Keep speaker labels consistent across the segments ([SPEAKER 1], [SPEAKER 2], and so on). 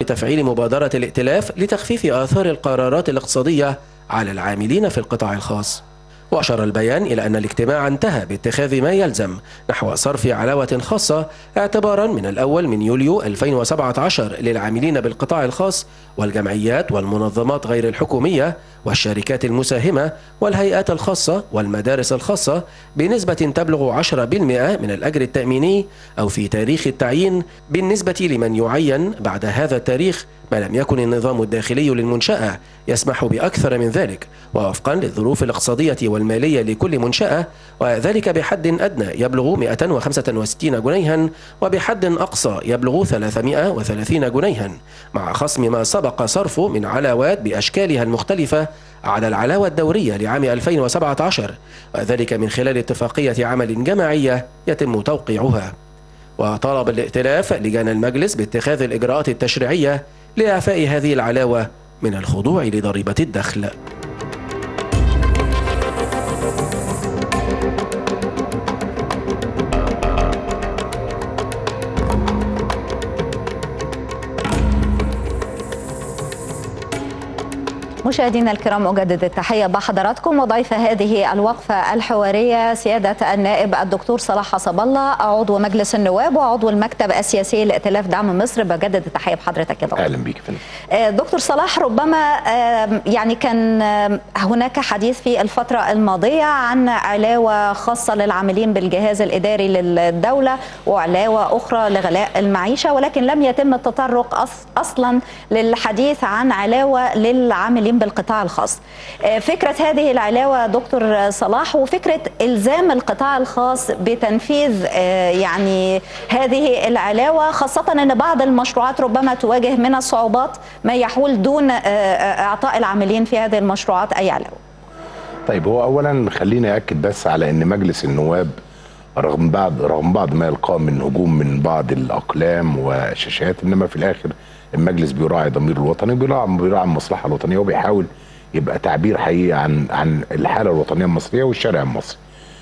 [SPEAKER 1] بتفعيل مبادرة الائتلاف لتخفيف آثار القرارات الاقتصادية على العاملين في القطاع الخاص وأشار البيان إلى أن الاجتماع انتهى باتخاذ ما يلزم نحو صرف علاوة خاصة اعتبارا من الأول من يوليو 2017 للعاملين بالقطاع الخاص والجمعيات والمنظمات غير الحكومية والشركات المساهمة والهيئات الخاصة والمدارس الخاصة بنسبة تبلغ 10% من الأجر التأميني أو في تاريخ التعيين بالنسبة لمن يعين بعد هذا التاريخ ما لم يكن النظام الداخلي للمنشأة يسمح بأكثر من ذلك ووفقا للظروف الاقتصادية والمالية لكل منشأة وذلك بحد أدنى يبلغ 165 جنيها وبحد أقصى يبلغ 330 جنيها مع خصم ما سبق صرفه من علاوات بأشكالها المختلفة على العلاوة الدورية لعام 2017 وذلك من خلال اتفاقية عمل جماعية يتم توقيعها وطلب الائتلاف لجان المجلس باتخاذ الإجراءات التشريعية لإعفاء هذه العلاوة من الخضوع لضريبة الدخل
[SPEAKER 2] مشاهدينا الكرام أجدد التحية بحضراتكم وضيف هذه الوقفة الحوارية سيادة النائب الدكتور صلاح حسب الله عضو مجلس النواب وعضو المكتب السياسي لائتلاف دعم مصر بجدد التحية بحضرتك يا دكتور
[SPEAKER 3] اهلا بيك فندم
[SPEAKER 2] دكتور صلاح ربما يعني كان هناك حديث في الفترة الماضية عن علاوة خاصة للعاملين بالجهاز الإداري للدولة وعلاوة أخرى لغلاء المعيشة ولكن لم يتم التطرق أصلا للحديث عن علاوة للعاملين بالقطاع الخاص فكرة هذه العلاوة دكتور صلاح وفكرة إلزام القطاع الخاص بتنفيذ يعني هذه العلاوة خاصة أن بعض المشروعات ربما تواجه من الصعوبات ما يحول دون إعطاء العاملين في هذه المشروعات أي علاوة
[SPEAKER 3] طيب هو اولا خليني اكد بس على ان مجلس النواب رغم بعض رغم بعض ما يلقاه من هجوم من بعض الاقلام والشاشات انما في الاخر المجلس بيراعي ضمير الوطني بيراعي بيراعي المصلحه الوطنيه وبيحاول يبقى تعبير حقيقي عن عن الحاله الوطنيه المصريه والشارع المصري.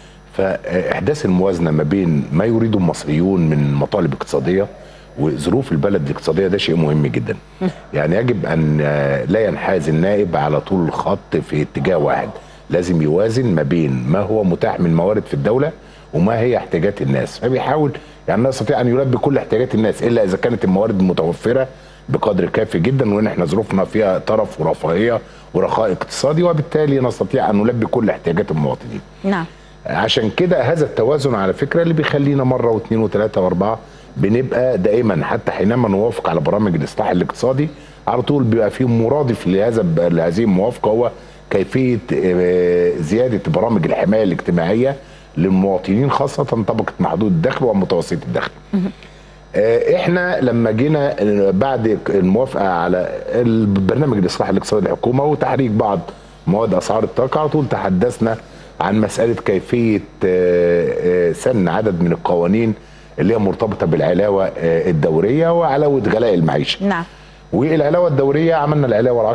[SPEAKER 3] فاحداث الموازنه ما بين ما يريده المصريون من مطالب اقتصاديه وظروف البلد الاقتصاديه ده شيء مهم جدا. يعني يجب ان لا ينحاز النائب على طول الخط في اتجاه واحد، لازم يوازن ما بين ما هو متاح من موارد في الدوله وما هي احتياجات الناس، فبيحاول يعني لا يستطيع ان يلبي كل احتياجات الناس الا اذا كانت الموارد متوفره بقدر كافي جدا وان احنا ظروفنا فيها طرف ورفاهيه ورخاء اقتصادي وبالتالي نستطيع ان نلبي كل احتياجات المواطنين.
[SPEAKER 2] نعم.
[SPEAKER 3] عشان كده هذا التوازن على فكره اللي بيخلينا مره واثنين وثلاثه واربعه بنبقى دائما حتى حينما نوافق على برامج الاصلاح الاقتصادي على طول بيبقى في مرادف لهذا لهذه الموافقه هو كيفيه زياده برامج الحمايه الاجتماعيه للمواطنين خاصه طبقه محدود الدخل ومتوسط الدخل. احنا لما جينا بعد الموافقه على البرنامج الاصلاح الاقتصادي للحكومه وتحريك بعض مواد اسعار الطاقه على طول تحدثنا عن مساله كيفيه سن عدد من القوانين اللي هي مرتبطه بالعلاوه الدوريه وعلاوه غلاء المعيشه.
[SPEAKER 2] نعم.
[SPEAKER 3] والعلاوه الدوريه عملنا العلاوه 10%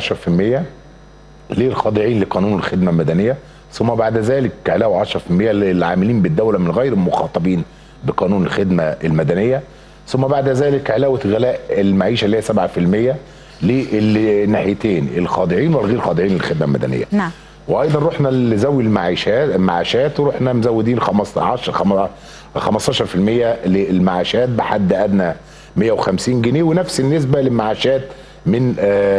[SPEAKER 3] للخاضعين لقانون الخدمه المدنيه ثم بعد ذلك علاوه 10% للعاملين بالدوله من غير المخاطبين بقانون الخدمه المدنيه ثم بعد ذلك علاوه غلاء المعيشه اللي هي 7% للناحيتين الخاضعين والغير خاضعين للخدمه المدنيه.
[SPEAKER 2] نعم.
[SPEAKER 3] وايضا رحنا لذوي المعاشات المعاشات ورحنا مزودين 15 15% للمعاشات بحد ادنى 150 جنيه ونفس النسبه للمعاشات من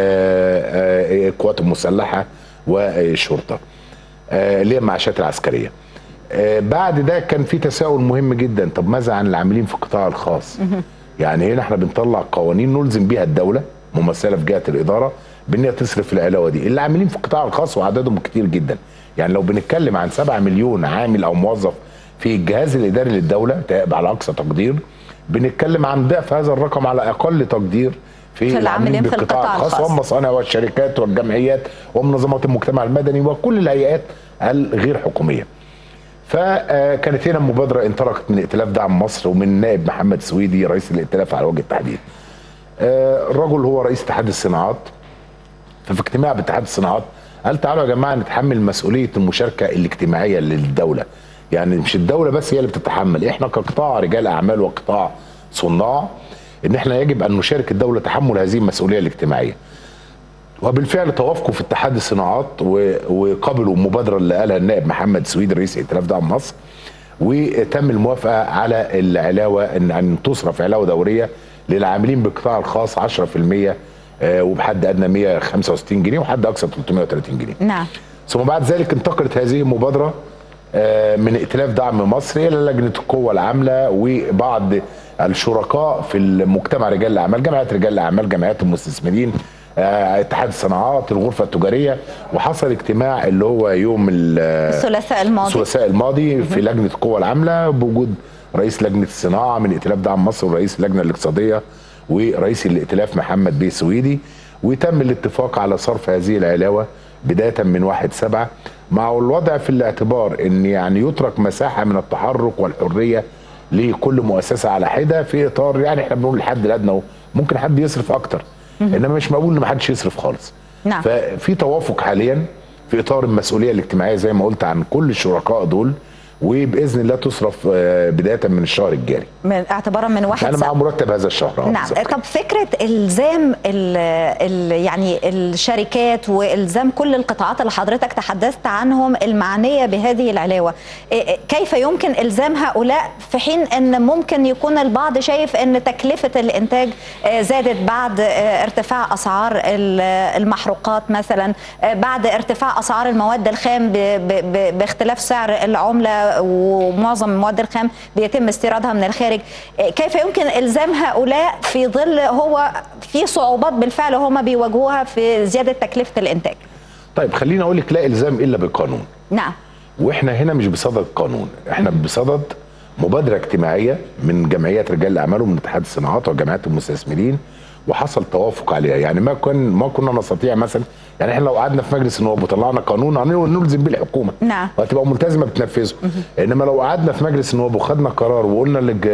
[SPEAKER 3] القوات المسلحه والشرطه اللي هي المعاشات العسكريه. بعد ده كان في تساؤل مهم جدا طب ماذا عن العاملين في القطاع الخاص يعني هنا احنا بنطلع قوانين نلزم بيها الدوله ممثله في جهه الاداره بان هي تصرف العلاوه دي اللي عاملين في القطاع الخاص وعددهم كتير جدا يعني لو بنتكلم عن 7 مليون عامل او موظف في الجهاز الاداري للدوله على اقصى تقدير بنتكلم عن ضعف هذا الرقم على اقل تقدير في,
[SPEAKER 2] في العاملين في القطاع الخاص
[SPEAKER 3] والمصانع والشركات والجمعيات ومنظمات المجتمع المدني وكل الهيئات الغير حكوميه فكانت هنا مبادره انطلقت من ائتلاف دعم مصر ومن نائب محمد سويدي رئيس الائتلاف على وجه التحديد. الرجل هو رئيس اتحاد الصناعات ففي اجتماع باتحاد الصناعات قال تعالوا يا جماعه نتحمل مسؤوليه المشاركه الاجتماعيه للدوله. يعني مش الدوله بس هي اللي بتتحمل احنا كقطاع رجال اعمال وقطاع صناع ان احنا يجب ان نشارك الدوله تحمل هذه المسؤوليه الاجتماعيه وبالفعل توافقوا في اتحاد الصناعات و- وقبلوا المبادره اللي قالها النائب محمد سويد رئيس ائتلاف دعم مصر وتم الموافقه على العلاوه ان ان تصرف علاوه دوريه للعاملين بالقطاع الخاص 10% آه، وبحد ادنى 165 جنيه وحد اقصى 330 جنيه.
[SPEAKER 2] نعم
[SPEAKER 3] ثم بعد ذلك انتقلت هذه المبادرة آه، من ائتلاف دعم مصر إلى لجنة القوة العاملة وبعض الشركاء في المجتمع رجال الأعمال جمعيات رجال الأعمال جمعيات المستثمرين آه، اتحاد الصناعات الغرفة التجارية وحصل اجتماع اللي هو يوم ال-
[SPEAKER 2] الثلاثاء الماضي
[SPEAKER 3] الثلاثاء الماضي في لجنه القوى العامله بوجود رئيس لجنه الصناعه من ائتلاف دعم مصر ورئيس اللجنه الاقتصاديه ورئيس الائتلاف محمد بيه سويدي وتم الاتفاق على صرف هذه العلاوه بدايه من 1 7 مع الوضع في الاعتبار ان يعني يترك مساحه من التحرك والحريه لكل مؤسسه على حده في اطار يعني احنا بنقول الحد الادنى أهو، ممكن حد يصرف اكتر انما مش مقبول ان ما حدش يصرف خالص
[SPEAKER 2] نعم.
[SPEAKER 3] ففي توافق حاليا في اطار المسؤوليه الاجتماعيه زي ما قلت عن كل الشركاء دول وباذن الله تصرف آه، بدايه من الشهر الجاري
[SPEAKER 2] من اعتبارا من واحد
[SPEAKER 3] انا
[SPEAKER 2] سبعة.
[SPEAKER 3] مع مرتب هذا الشهر آه،
[SPEAKER 2] نعم
[SPEAKER 3] بالظبط.
[SPEAKER 2] طب فكره الزام ال ال يعني الشركات والزام كل القطاعات اللي حضرتك تحدثت عنهم المعنيه بهذه العلاوه إيه- إيه، كيف يمكن الزام هؤلاء في حين ان ممكن يكون البعض شايف ان تكلفه الانتاج آه، زادت بعد آه، ارتفاع اسعار ال- المحروقات مثلا آه، بعد ارتفاع اسعار المواد الخام ب- ب- ب- باختلاف سعر العمله ومعظم المواد الخام بيتم استيرادها من الخارج آه، كيف يمكن الزام هؤلاء في ظل هو في صعوبات بالفعل هم بيواجهوها في زياده تكلفه الانتاج
[SPEAKER 3] طيب خليني اقول لك لا الزام الا بقانون
[SPEAKER 2] نعم
[SPEAKER 3] واحنا هنا مش بصدد قانون احنا بصدد مبادره اجتماعيه من جمعيات رجال الاعمال ومن اتحاد الصناعات وجمعيات المستثمرين وحصل توافق عليها يعني ما كان ما كنا نستطيع مثلا يعني احنا لو قعدنا في مجلس النواب وطلعنا قانون هنلزم بيه الحكومه
[SPEAKER 2] نعم.
[SPEAKER 3] وهتبقى ملتزمه بتنفذه انما لو قعدنا في مجلس النواب وخدنا قرار وقلنا لج...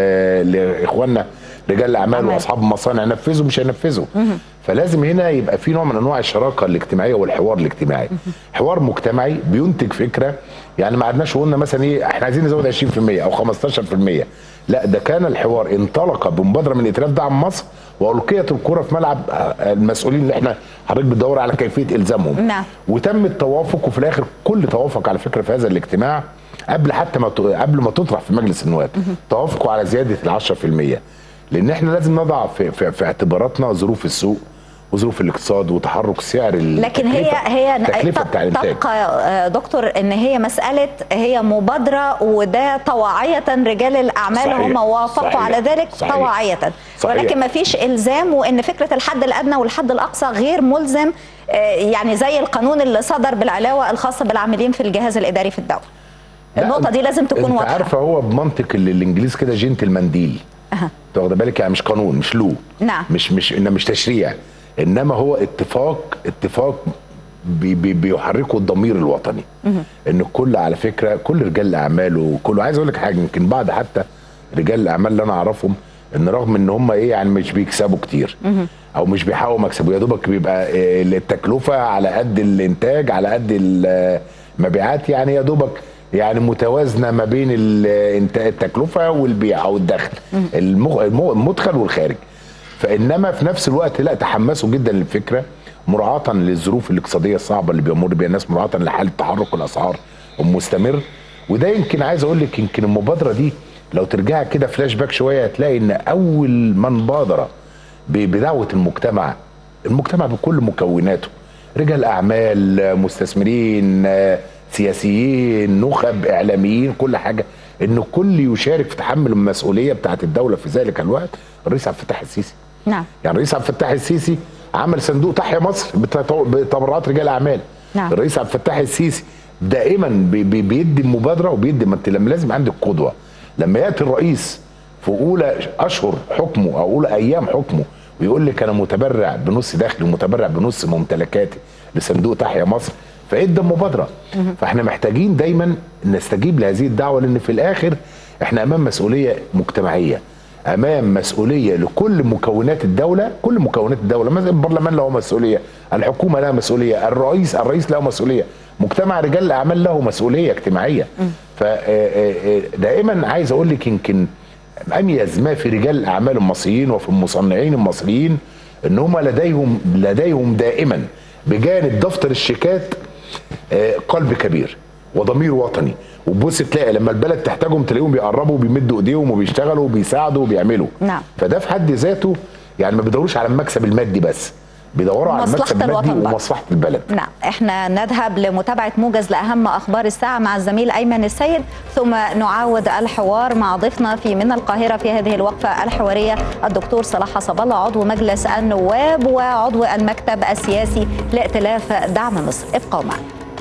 [SPEAKER 3] لاخواننا رجال الاعمال
[SPEAKER 2] أعمال.
[SPEAKER 3] واصحاب المصانع نفذوا مش هينفذوا فلازم هنا يبقى في نوع من انواع الشراكه الاجتماعيه والحوار الاجتماعي حوار مجتمعي بينتج فكره يعني ما قعدناش وقلنا مثلا ايه احنا عايزين نزود 20% او 15% لا ده كان الحوار انطلق بمبادره من ائتلاف دعم مصر والقيت الكره في ملعب آه، المسؤولين اللي احنا حضرتك بتدور على كيفيه الزامهم
[SPEAKER 2] نعم.
[SPEAKER 3] وتم التوافق وفي الاخر كل توافق على فكره في هذا الاجتماع قبل حتى ما ت- قبل ما تطرح في مجلس النواب توافقوا على زياده ال 10% لان احنا لازم نضع في, في, في اعتباراتنا ظروف السوق وظروف الاقتصاد وتحرك سعر ال-
[SPEAKER 2] لكن هي
[SPEAKER 3] التكلفة-
[SPEAKER 2] هي
[SPEAKER 3] التكلفه بتاع الانتاج
[SPEAKER 2] تبقى آه، دكتور ان هي مساله هي مبادره وده طواعيه رجال الاعمال
[SPEAKER 3] صحيح،
[SPEAKER 2] هم وافقوا
[SPEAKER 3] صحيح،
[SPEAKER 2] على ذلك
[SPEAKER 3] صحيح،
[SPEAKER 2] طواعيه
[SPEAKER 3] صحيح.
[SPEAKER 2] ولكن ما فيش الزام وان فكره الحد الادنى والحد الاقصى غير ملزم آه، يعني زي القانون اللي صدر بالعلاوه الخاصه بالعاملين في الجهاز الاداري في الدوله
[SPEAKER 3] لا،
[SPEAKER 2] النقطه دي لازم تكون
[SPEAKER 3] انت
[SPEAKER 2] واضحه
[SPEAKER 3] عارفه هو بمنطق اللي الانجليز كده جنتلمان ديل
[SPEAKER 2] أها.
[SPEAKER 3] انت واخده بالك يعني مش قانون مش لو
[SPEAKER 2] نعم.
[SPEAKER 3] مش مش انه مش تشريع انما هو اتفاق اتفاق بي بي بيحركوا الضمير الوطني ان الكل على فكره كل رجال الاعمال وكله عايز اقول لك حاجه يمكن بعض حتى رجال الاعمال اللي انا اعرفهم ان رغم ان هم ايه يعني مش بيكسبوا كتير او مش بيحققوا مكسب يا دوبك بيبقى إيه التكلفه على قد الانتاج على قد المبيعات يعني يا دوبك يعني متوازنه ما بين ال- إنت- التكلفه والبيع او الدخل المغ- المغ- المدخل والخارج فانما في نفس الوقت لا تحمسوا جدا للفكره مراعاه للظروف الاقتصاديه الصعبه اللي بيمر بيها الناس مراعاه لحاله تحرك الاسعار المستمر وده يمكن عايز اقول لك يمكن المبادره دي لو ترجع كده فلاش باك شويه هتلاقي ان اول من بادر ب- بدعوه المجتمع المجتمع بكل مكوناته رجال اعمال مستثمرين آه، سياسيين نخب اعلاميين كل حاجه ان الكل يشارك في تحمل المسؤوليه بتاعت الدوله في ذلك الوقت الرئيس عبد الفتاح السيسي
[SPEAKER 2] نعم
[SPEAKER 3] يعني الرئيس عبد الفتاح السيسي عمل صندوق تحيا مصر بتط- بتبرعات رجال اعمال
[SPEAKER 2] نعم.
[SPEAKER 3] الرئيس عبد الفتاح السيسي دائما بي بي بيدي المبادره وبيدي ما انت لما لازم عندك قدوه لما ياتي الرئيس في اولى اشهر حكمه او اولى ايام حكمه ويقول لك انا متبرع بنص دخلي ومتبرع بنص ممتلكاتي لصندوق تحيا مصر فادى مبادره فاحنا محتاجين دايما نستجيب لهذه الدعوه لان في الاخر احنا امام مسؤوليه مجتمعيه امام مسؤوليه لكل مكونات الدوله كل مكونات الدوله مثلا البرلمان له مسؤوليه الحكومه لها مسؤوليه الرئيس الرئيس له مسؤوليه مجتمع رجال الاعمال له مسؤوليه اجتماعيه فدائما عايز اقول لك يمكن اميز ما في رجال الاعمال المصريين وفي المصنعين المصريين ان هم لديهم لديهم دائما بجانب دفتر الشيكات آه، قلب كبير وضمير وطني وتبص تلاقي لما البلد تحتاجهم تلاقيهم بيقربوا وبيمدوا ايديهم وبيشتغلوا وبيساعدوا وبيعملوا
[SPEAKER 2] نعم.
[SPEAKER 3] فده في حد ذاته يعني ما بيدوروش على المكسب المادي بس بيدوروا على
[SPEAKER 2] مصلحة
[SPEAKER 3] المكسب المادي
[SPEAKER 2] الوطن برضه.
[SPEAKER 3] ومصلحه البلد
[SPEAKER 2] نعم احنا نذهب لمتابعة موجز لأهم أخبار الساعة مع الزميل أيمن السيد ثم نعاود الحوار مع ضيفنا في من القاهرة في هذه الوقفة الحوارية الدكتور صلاح حسب الله عضو مجلس النواب وعضو المكتب السياسي لائتلاف دعم مصر ابقوا معنا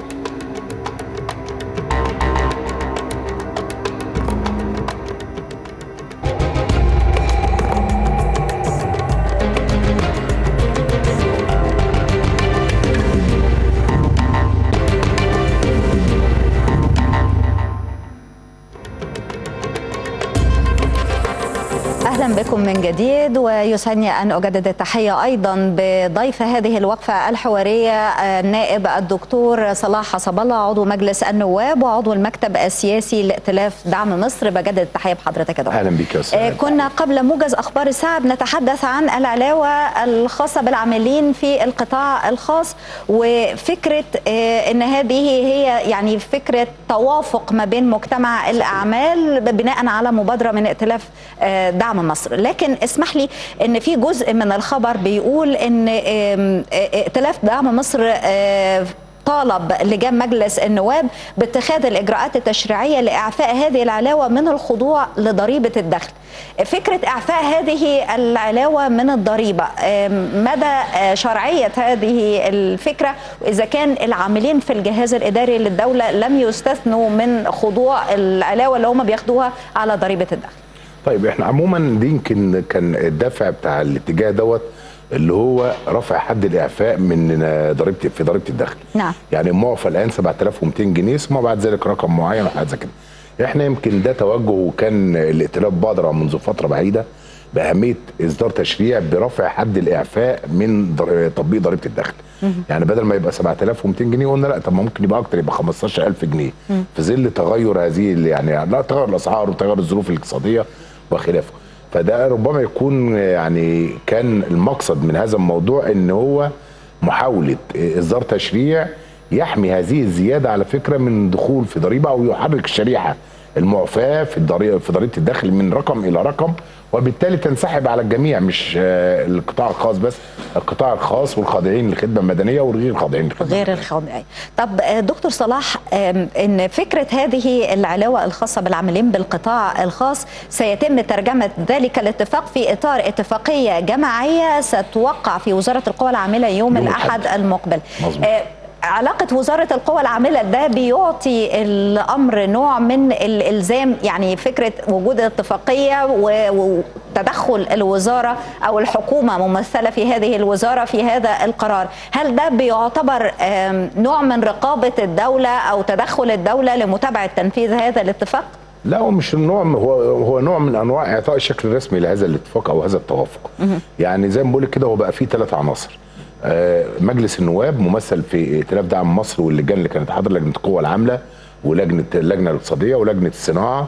[SPEAKER 2] اهلا بكم من جديد ويسعدني ان اجدد التحيه ايضا بضيف هذه الوقفه الحواريه النائب الدكتور صلاح حسب الله عضو مجلس النواب وعضو المكتب السياسي لائتلاف دعم مصر بجدد التحيه بحضرتك يا دكتور
[SPEAKER 3] اهلا بك يا
[SPEAKER 2] آه،
[SPEAKER 3] استاذ
[SPEAKER 2] كنا قبل موجز اخبار الساعه بنتحدث عن العلاوه الخاصه بالعاملين في القطاع الخاص وفكره آه، ان هذه هي يعني فكره توافق ما بين مجتمع الاعمال بناء على مبادره من ائتلاف آه، دعم مصر لكن اسمح لي ان في جزء من الخبر بيقول ان آم، آه، ائتلاف دعم مصر آه، طالب لجان مجلس النواب باتخاذ الاجراءات التشريعيه لاعفاء هذه العلاوه من الخضوع لضريبه الدخل. فكره اعفاء هذه العلاوه من الضريبه آم، مدى آه، شرعيه هذه الفكره واذا كان العاملين في الجهاز الاداري للدوله لم يستثنوا من خضوع العلاوه اللي هم بياخدوها على ضريبه الدخل.
[SPEAKER 3] طيب احنا عموما دي يمكن كان الدافع بتاع الاتجاه دوت اللي هو رفع حد الاعفاء من ضريبه في ضريبه الدخل
[SPEAKER 2] نعم.
[SPEAKER 3] يعني المعفى الان 7200 جنيه ثم بعد ذلك رقم معين وحاجه زي كده احنا يمكن ده توجه وكان الائتلاف بادره منذ فتره بعيده باهميه اصدار تشريع برفع حد الاعفاء من ضر- تطبيق ضريبه الدخل يعني بدل ما يبقى 7200 جنيه قلنا لا طب ما ممكن يبقى اكتر يبقى 15000 جنيه في ظل تغير هذه ال- يعني لا تغير الاسعار وتغير الظروف الاقتصاديه وخلافه فده ربما يكون يعني كان المقصد من هذا الموضوع ان هو محاوله اصدار تشريع يحمي هذه الزياده على فكره من دخول في ضريبه او يحرك الشريحه المعفاه في الضريبه في ضريبه الدخل من رقم الى رقم وبالتالي تنسحب على الجميع مش آه، القطاع الخاص بس القطاع الخاص والخاضعين للخدمه المدنيه والغير الخاضعين للخدمه
[SPEAKER 2] غير الخاضعين طب آه، دكتور صلاح آم، ان فكره هذه العلاوه الخاصه بالعاملين بالقطاع الخاص سيتم ترجمه ذلك الاتفاق في اطار اتفاقيه جماعيه ستوقع في وزاره القوى العامله يوم,
[SPEAKER 3] يوم
[SPEAKER 2] الاحد
[SPEAKER 3] الأحد.
[SPEAKER 2] المقبل
[SPEAKER 3] مظبوط.
[SPEAKER 2] آه، علاقة وزارة القوى العاملة ده بيعطي الأمر نوع من الإلزام يعني فكرة وجود اتفاقية و- وتدخل الوزارة أو الحكومة ممثلة في هذه الوزارة في هذا القرار هل ده بيعتبر آم، نوع من رقابة الدولة أو تدخل الدولة لمتابعة تنفيذ هذا الاتفاق؟
[SPEAKER 3] لا هو مش النوع هو هو نوع من انواع اعطاء الشكل الرسمي لهذا الاتفاق او هذا التوافق يعني زي ما بقول لك كده هو بقى فيه ثلاث عناصر آه، مجلس النواب ممثل في ائتلاف دعم مصر واللجان اللي كانت حاضره لجنه القوى العامله ولجنه اللجنه الاقتصاديه ولجنه الصناعه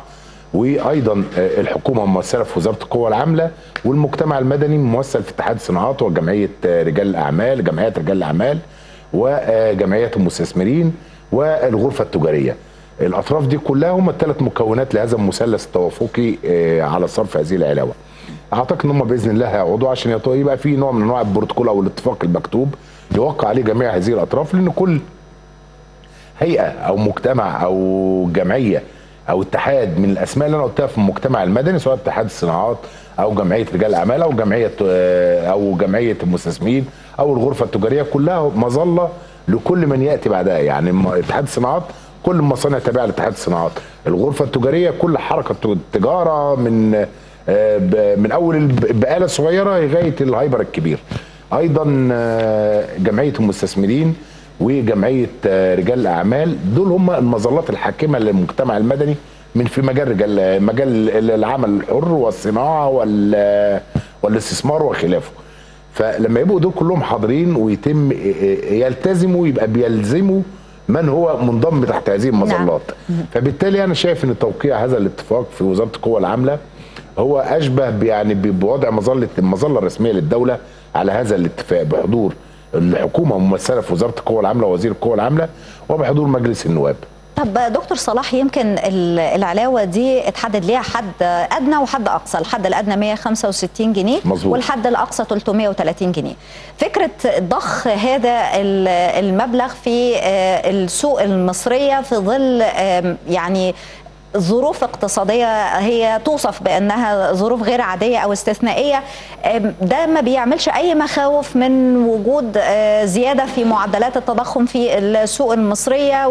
[SPEAKER 3] وايضا آه، الحكومه ممثله في وزاره القوى العامله والمجتمع المدني ممثل في اتحاد الصناعات وجمعيه آه، رجال الاعمال جمعيات رجال الاعمال وجمعيات المستثمرين والغرفه التجاريه الاطراف دي كلها هم الثلاث مكونات لهذا المثلث التوافقي آه، على صرف هذه العلاوه اعتقد ان هم باذن الله هيقعدوا عشان يط- يبقى في نوع من انواع البروتوكول او الاتفاق المكتوب يوقع عليه جميع هذه الاطراف لان كل هيئه او مجتمع او جمعيه او اتحاد من الاسماء اللي انا قلتها في المجتمع المدني سواء اتحاد الصناعات او جمعيه رجال الاعمال او جمعيه آه، او جمعيه المستثمرين او الغرفه التجاريه كلها مظله لكل من ياتي بعدها يعني م- اتحاد الصناعات كل المصانع تابعه لاتحاد الصناعات الغرفه التجاريه كل حركه التجاره من آه، ب- من اول الب- البقاله الصغيره لغايه الهايبر الكبير ايضا آه، جمعيه المستثمرين وجمعيه آه، رجال الاعمال دول هم المظلات الحاكمه للمجتمع المدني من في مجال رجال مجال العمل الحر والصناعه وال والاستثمار وخلافه فلما يبقوا دول كلهم حاضرين ويتم يلتزموا يبقى بيلزموا من هو منضم تحت هذه المظلات فبالتالي انا شايف ان توقيع هذا الاتفاق في وزاره القوى العامله هو اشبه ب- يعني ب- بوضع مظله المظله الرسميه للدوله على هذا الاتفاق بحضور الحكومه ممثله في وزاره القوى العامله ووزير القوى العامله وبحضور مجلس النواب
[SPEAKER 2] طب دكتور صلاح يمكن ال- العلاوه دي اتحدد ليها حد ادنى وحد اقصى الحد الادنى 165 جنيه
[SPEAKER 3] مظبوط.
[SPEAKER 2] والحد الاقصى 330 جنيه فكره ضخ هذا ال- المبلغ في آه، السوق المصريه في ظل آم، يعني ظروف اقتصادية هي توصف بأنها ظروف غير عادية أو استثنائية آم، ده ما بيعملش أي مخاوف من وجود آه، زيادة في معدلات التضخم في السوق المصرية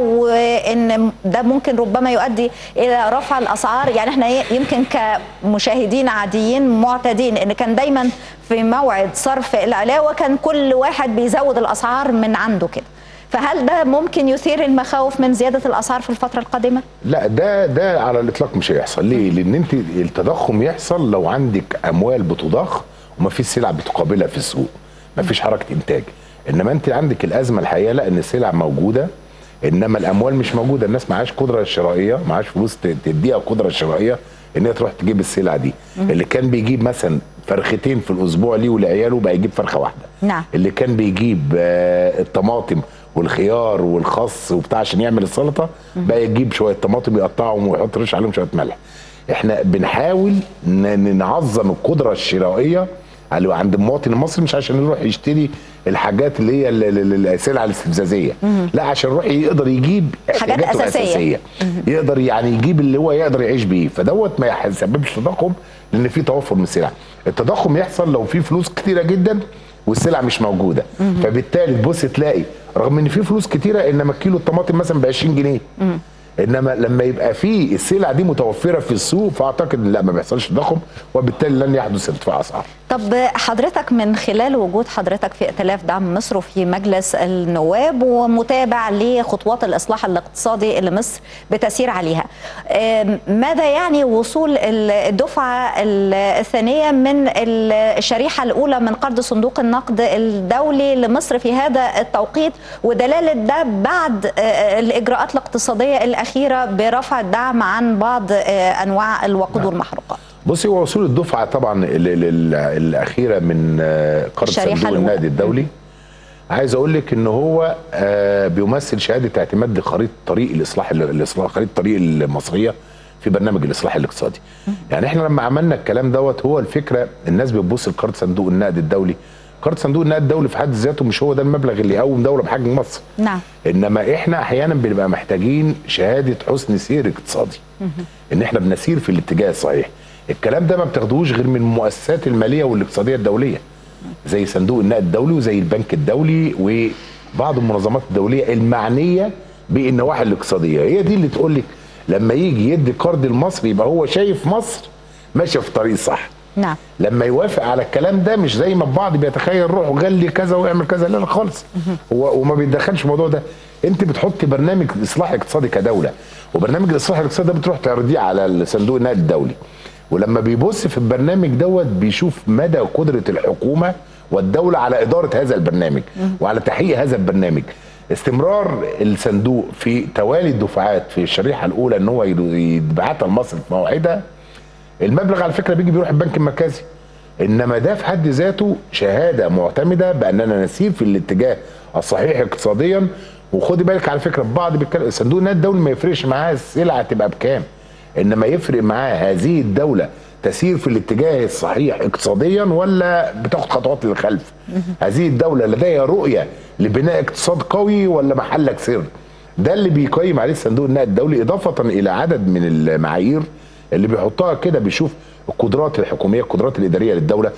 [SPEAKER 2] وإن ده ممكن ربما يؤدي إلى رفع الأسعار يعني احنا يمكن كمشاهدين عاديين معتادين إن كان دايما في موعد صرف العلاوة كان كل واحد بيزود الأسعار من عنده كده فهل ده ممكن يثير المخاوف من زيادة الأسعار في الفترة القادمة؟
[SPEAKER 3] لا ده ده على الاطلاق مش هيحصل ليه لان انت التضخم يحصل لو عندك اموال بتضخ وما فيش سلع بتقابلها في السوق ما فيش حركه انتاج انما انت عندك الازمه الحقيقه لا ان السلع موجوده انما الاموال مش موجوده الناس معاش قدره شرائيه معاش فلوس ت- تديها قدره شرائيه ان هي تروح تجيب السلع دي اللي كان بيجيب مثلا فرختين في الاسبوع ليه ولعياله بقى يجيب فرخه واحده
[SPEAKER 2] نعم.
[SPEAKER 3] اللي كان بيجيب آه، الطماطم والخيار والخس وبتاع عشان يعمل السلطه بقى يجيب شويه طماطم يقطعهم ويحط رش عليهم شويه ملح احنا بنحاول ن- نعظم القدره الشرائيه على عند المواطن المصري مش عشان يروح يشتري الحاجات اللي هي ال- ال- ال- السلع الاستفزازيه لا عشان يروح يقدر يجيب
[SPEAKER 2] حاجات
[SPEAKER 3] احتياجاته
[SPEAKER 2] أساسية.
[SPEAKER 3] الاساسيه يقدر يعني يجيب اللي هو يقدر يعيش بيه فدوت ما يسببش تضخم لان في توفر من السلع التضخم يحصل لو في فلوس كتيره جدا والسلع مش موجوده فبالتالي تبص تلاقي رغم ان في فلوس كتيره انما كيلو الطماطم مثلا ب 20 جنيه انما لما يبقى في السلع دي متوفره في السوق فاعتقد إن لا ما بيحصلش تضخم وبالتالي لن يحدث ارتفاع اسعار
[SPEAKER 2] طب حضرتك من خلال وجود حضرتك في ائتلاف دعم مصر وفي مجلس النواب ومتابع لخطوات الإصلاح الاقتصادي اللي مصر بتسير عليها آم، ماذا يعني وصول ال- الدفعة ال- الثانية من ال- الشريحة الأولى من قرض صندوق النقد الدولي لمصر في هذا التوقيت ودلالة ده بعد آه، الإجراءات الاقتصادية الأخيرة برفع الدعم عن بعض آه، أنواع الوقود والمحروقات
[SPEAKER 3] بصي هو وصول الدفعه طبعا ال- ال- ال- الاخيره من آه، قرض
[SPEAKER 2] الشريحة
[SPEAKER 3] صندوق
[SPEAKER 2] الأولى.
[SPEAKER 3] النقد الدولي عايز اقول لك ان هو آه، بيمثل شهاده اعتماد لخريطه طريق الاصلاح الاصلاح خريطه الطريق المصريه في برنامج الاصلاح الاقتصادي يعني احنا لما عملنا الكلام دوت هو الفكره الناس بتبص لقرض صندوق النقد الدولي قرض صندوق النقد الدولي في حد ذاته مش هو ده المبلغ اللي يقوم دوله بحجم مصر
[SPEAKER 2] نعم
[SPEAKER 3] انما احنا احيانا بنبقى محتاجين شهاده حسن سير اقتصادي ان احنا بنسير في الاتجاه الصحيح الكلام ده ما بتاخدوش غير من المؤسسات الماليه والاقتصاديه الدوليه زي صندوق النقد الدولي وزي البنك الدولي وبعض المنظمات الدوليه المعنيه بالنواحي الاقتصاديه هي دي اللي تقول لك لما يجي يدي قرض لمصر يبقى هو شايف مصر ماشيه في طريق صح
[SPEAKER 2] نعم
[SPEAKER 3] لما يوافق على الكلام ده مش زي ما البعض بيتخيل روح وغلي كذا واعمل كذا لا لا خالص هو وما بيتدخلش في الموضوع ده انت بتحطي برنامج اصلاح اقتصادي كدوله وبرنامج الاصلاح الاقتصادي ده بتروح تعرضيه على صندوق النقد الدولي ولما بيبص في البرنامج دوت بيشوف مدى قدره الحكومه والدوله على اداره هذا البرنامج وعلى تحقيق هذا البرنامج استمرار الصندوق في توالي الدفعات في الشريحه الاولى ان هو يبعتها لمصر في موعدها المبلغ على فكره بيجي بيروح البنك المركزي انما ده في حد ذاته شهاده معتمده باننا نسير في الاتجاه الصحيح اقتصاديا وخدي بالك على فكره بعض بيتكلم صندوق النقد الدولي ما يفرقش معاه السلعه تبقى بكام انما يفرق معاه هذه الدوله تسير في الاتجاه الصحيح اقتصاديا ولا بتاخد خطوات للخلف هذه الدوله لديها رؤيه لبناء اقتصاد قوي ولا محلك سر ده اللي بيقيم عليه صندوق النقد الدولي اضافه الى عدد من المعايير اللي بيحطها كده بيشوف القدرات الحكوميه القدرات الاداريه للدوله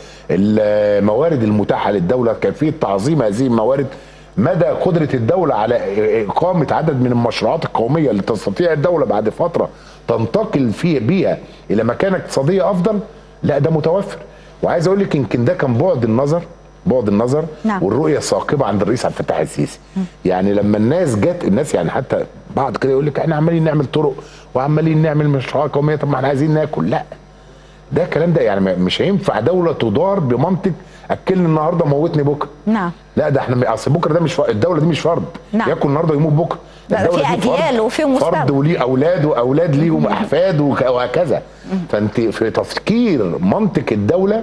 [SPEAKER 3] الموارد المتاحه للدوله كيفيه تعظيم هذه الموارد مدى قدره الدوله على اقامه عدد من المشروعات القوميه اللي تستطيع الدوله بعد فتره تنتقل فيه بيها الى مكانه اقتصاديه افضل لا ده متوفر وعايز اقول لك يمكن ده كان بعد النظر بعد النظر
[SPEAKER 2] نعم.
[SPEAKER 3] والرؤيه الثاقبه عند الرئيس عبد الفتاح السيسي يعني لما الناس جت الناس يعني حتى بعض كده يقول لك احنا عمالين نعمل طرق وعمالين نعمل مشروعات قوميه طب ما احنا عايزين ناكل لا ده الكلام ده يعني مش هينفع دوله تدار بمنطق اكلني النهارده موتني بكره
[SPEAKER 2] نعم
[SPEAKER 3] لا ده احنا اصل بكره ده مش فرد. الدوله دي مش فرد
[SPEAKER 2] نعم.
[SPEAKER 3] ياكل النهارده يموت بكره
[SPEAKER 2] لا،
[SPEAKER 3] الدولة
[SPEAKER 2] في
[SPEAKER 3] دي فرد.
[SPEAKER 2] أجيال وفي مستقبل.
[SPEAKER 3] فرد وليه اولاد واولاد ليهم احفاد وك- وهكذا فانت في تفكير منطق الدوله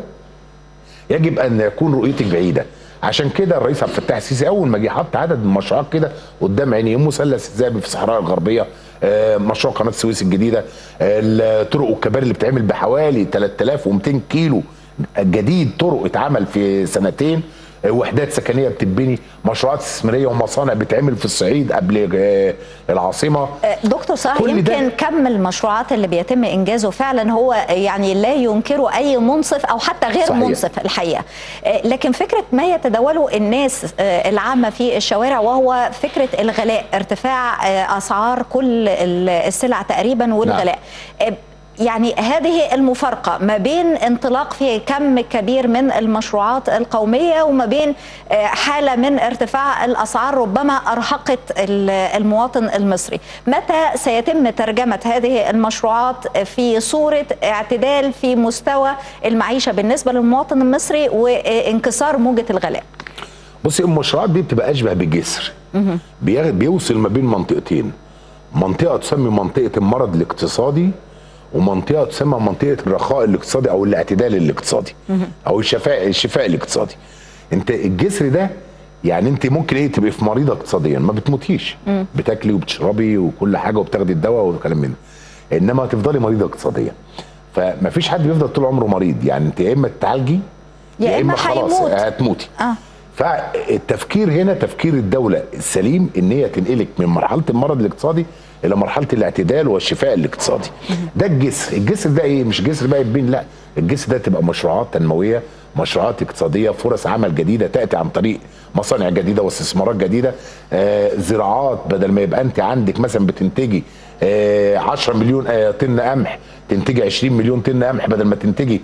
[SPEAKER 3] يجب ان يكون رؤيتك بعيده عشان كده الرئيس عبد الفتاح السيسي اول ما جه حط عدد من المشروعات كده قدام عينيه مثلث الذهبي في الصحراء الغربيه آه، مشروع قناه السويس الجديده آه، الطرق والكباري اللي بتتعمل بحوالي 3200 كيلو جديد طرق اتعمل في سنتين آه، وحدات سكنيه بتتبني مشروعات استثماريه ومصانع بتتعمل في الصعيد قبل آه، العاصمه
[SPEAKER 2] دكتور صلاح
[SPEAKER 3] كل ده-
[SPEAKER 2] يمكن كم المشروعات اللي بيتم انجازه فعلا هو يعني لا ينكره اي منصف او حتى غير
[SPEAKER 3] صحيح.
[SPEAKER 2] منصف الحقيقه آه، لكن فكره ما يتداوله الناس آه، العامه في الشوارع وهو فكره الغلاء ارتفاع آه، اسعار كل ال- السلع تقريبا والغلاء آه، يعني هذه المفارقة ما بين انطلاق في كم كبير من المشروعات القومية وما بين آه، حالة من ارتفاع الأسعار ربما أرهقت ال- المواطن المصري متى سيتم ترجمة هذه المشروعات في صورة اعتدال في مستوى المعيشة بالنسبة للمواطن المصري وانكسار موجة الغلاء
[SPEAKER 3] بصي المشروعات دي بتبقى اشبه بجسر بياخد- بيوصل ما بين منطقتين منطقه تسمى منطقه المرض الاقتصادي ومنطقه تسمى منطقه الرخاء الاقتصادي او الاعتدال الاقتصادي او الشفاء الشفاء الاقتصادي انت الجسر ده يعني انت ممكن ايه تبقي في مريضه اقتصاديا ما بتموتيش بتاكلي وبتشربي وكل حاجه وبتاخدي الدواء وكلام من ده انما هتفضلي مريضه اقتصاديا فما فيش حد بيفضل طول عمره مريض يعني انت يا اما تتعالجي
[SPEAKER 2] يا إما
[SPEAKER 3] خلاص
[SPEAKER 2] هيموت.
[SPEAKER 3] هتموتي
[SPEAKER 2] آه.
[SPEAKER 3] فالتفكير هنا تفكير الدولة السليم ان هي تنقلك من مرحلة المرض الاقتصادي الى مرحلة الاعتدال والشفاء الاقتصادي ده الجسر الجسر ده ايه مش جسر بقى يتبين لا الجسر ده تبقى مشروعات تنموية مشروعات اقتصادية فرص عمل جديدة تأتي عن طريق مصانع جديدة واستثمارات جديدة آه زراعات بدل ما يبقى انت عندك مثلا بتنتجي آه 10 مليون آه طن قمح تنتجي 20 مليون طن قمح بدل ما تنتجي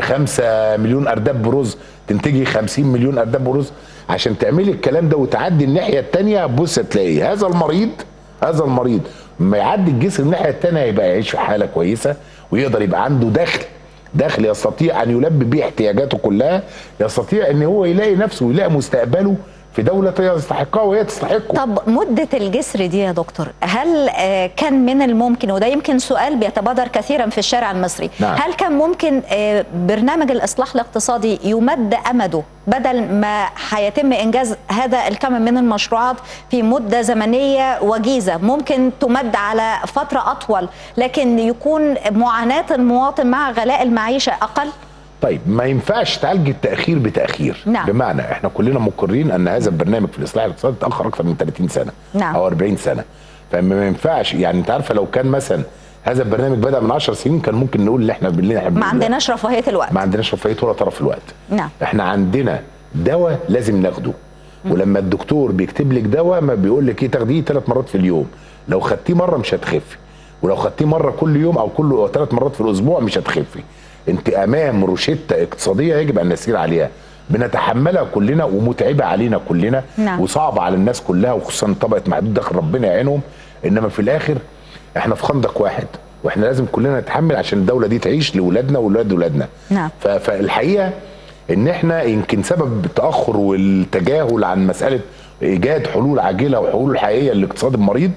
[SPEAKER 3] 5 مليون ارداب برز تنتجي 50 مليون ارداب برز عشان تعملي الكلام ده وتعدي الناحيه الثانيه بص تلاقي هذا المريض هذا المريض لما يعدي الجسر الناحيه الثانيه يبقى يعيش في حاله كويسه ويقدر يبقى عنده دخل دخل يستطيع ان يلبي بيه احتياجاته كلها يستطيع ان هو يلاقي نفسه ويلاقي مستقبله في دوله يستحقها وهي تستحقه
[SPEAKER 2] طب مدة الجسر دي يا دكتور هل آه، كان من الممكن وده يمكن سؤال بيتبادر كثيرا في الشارع المصري
[SPEAKER 3] نعم.
[SPEAKER 2] هل كان ممكن آه، برنامج الإصلاح الاقتصادي يمد أمده بدل ما هيتم إنجاز هذا الكم من المشروعات في مدة زمنية وجيزة ممكن تمد على فترة أطول لكن يكون معاناة المواطن مع غلاء المعيشة أقل
[SPEAKER 3] طيب ما ينفعش تعالج التاخير بتاخير
[SPEAKER 2] نعم.
[SPEAKER 3] بمعنى احنا كلنا مقرين ان هذا البرنامج في الاصلاح الاقتصادي اتاخر اكثر من 30 سنه
[SPEAKER 2] نعم.
[SPEAKER 3] او 40 سنه فما ينفعش يعني انت عارفه لو كان مثلا هذا البرنامج بدا من 10 سنين كان ممكن نقول اللي احنا اللي احنا
[SPEAKER 2] ما
[SPEAKER 3] بنقوله ده.
[SPEAKER 2] عندناش رفاهية الوقت
[SPEAKER 3] ما عندناش رفاهيه ولا طرف الوقت
[SPEAKER 2] نعم.
[SPEAKER 3] احنا عندنا دواء لازم ناخده ولما الدكتور بيكتب لك دواء ما بيقول لك ايه تاخديه ثلاث مرات في اليوم لو خدتيه مره مش هتخفي ولو خدتيه مره كل يوم او كل ثلاث مرات في الاسبوع مش هتخفي انت امام روشته اقتصاديه يجب ان نسير عليها بنتحملها كلنا ومتعبه علينا كلنا
[SPEAKER 2] نعم.
[SPEAKER 3] وصعبه على الناس كلها وخصوصا طبقه محدود دخل ربنا يعينهم انما في الاخر احنا في خندق واحد واحنا لازم كلنا نتحمل عشان الدوله دي تعيش لاولادنا واولاد اولادنا
[SPEAKER 2] نعم.
[SPEAKER 3] ف- فالحقيقه ان احنا يمكن سبب التاخر والتجاهل عن مساله ايجاد حلول عاجله وحلول حقيقيه للاقتصاد المريض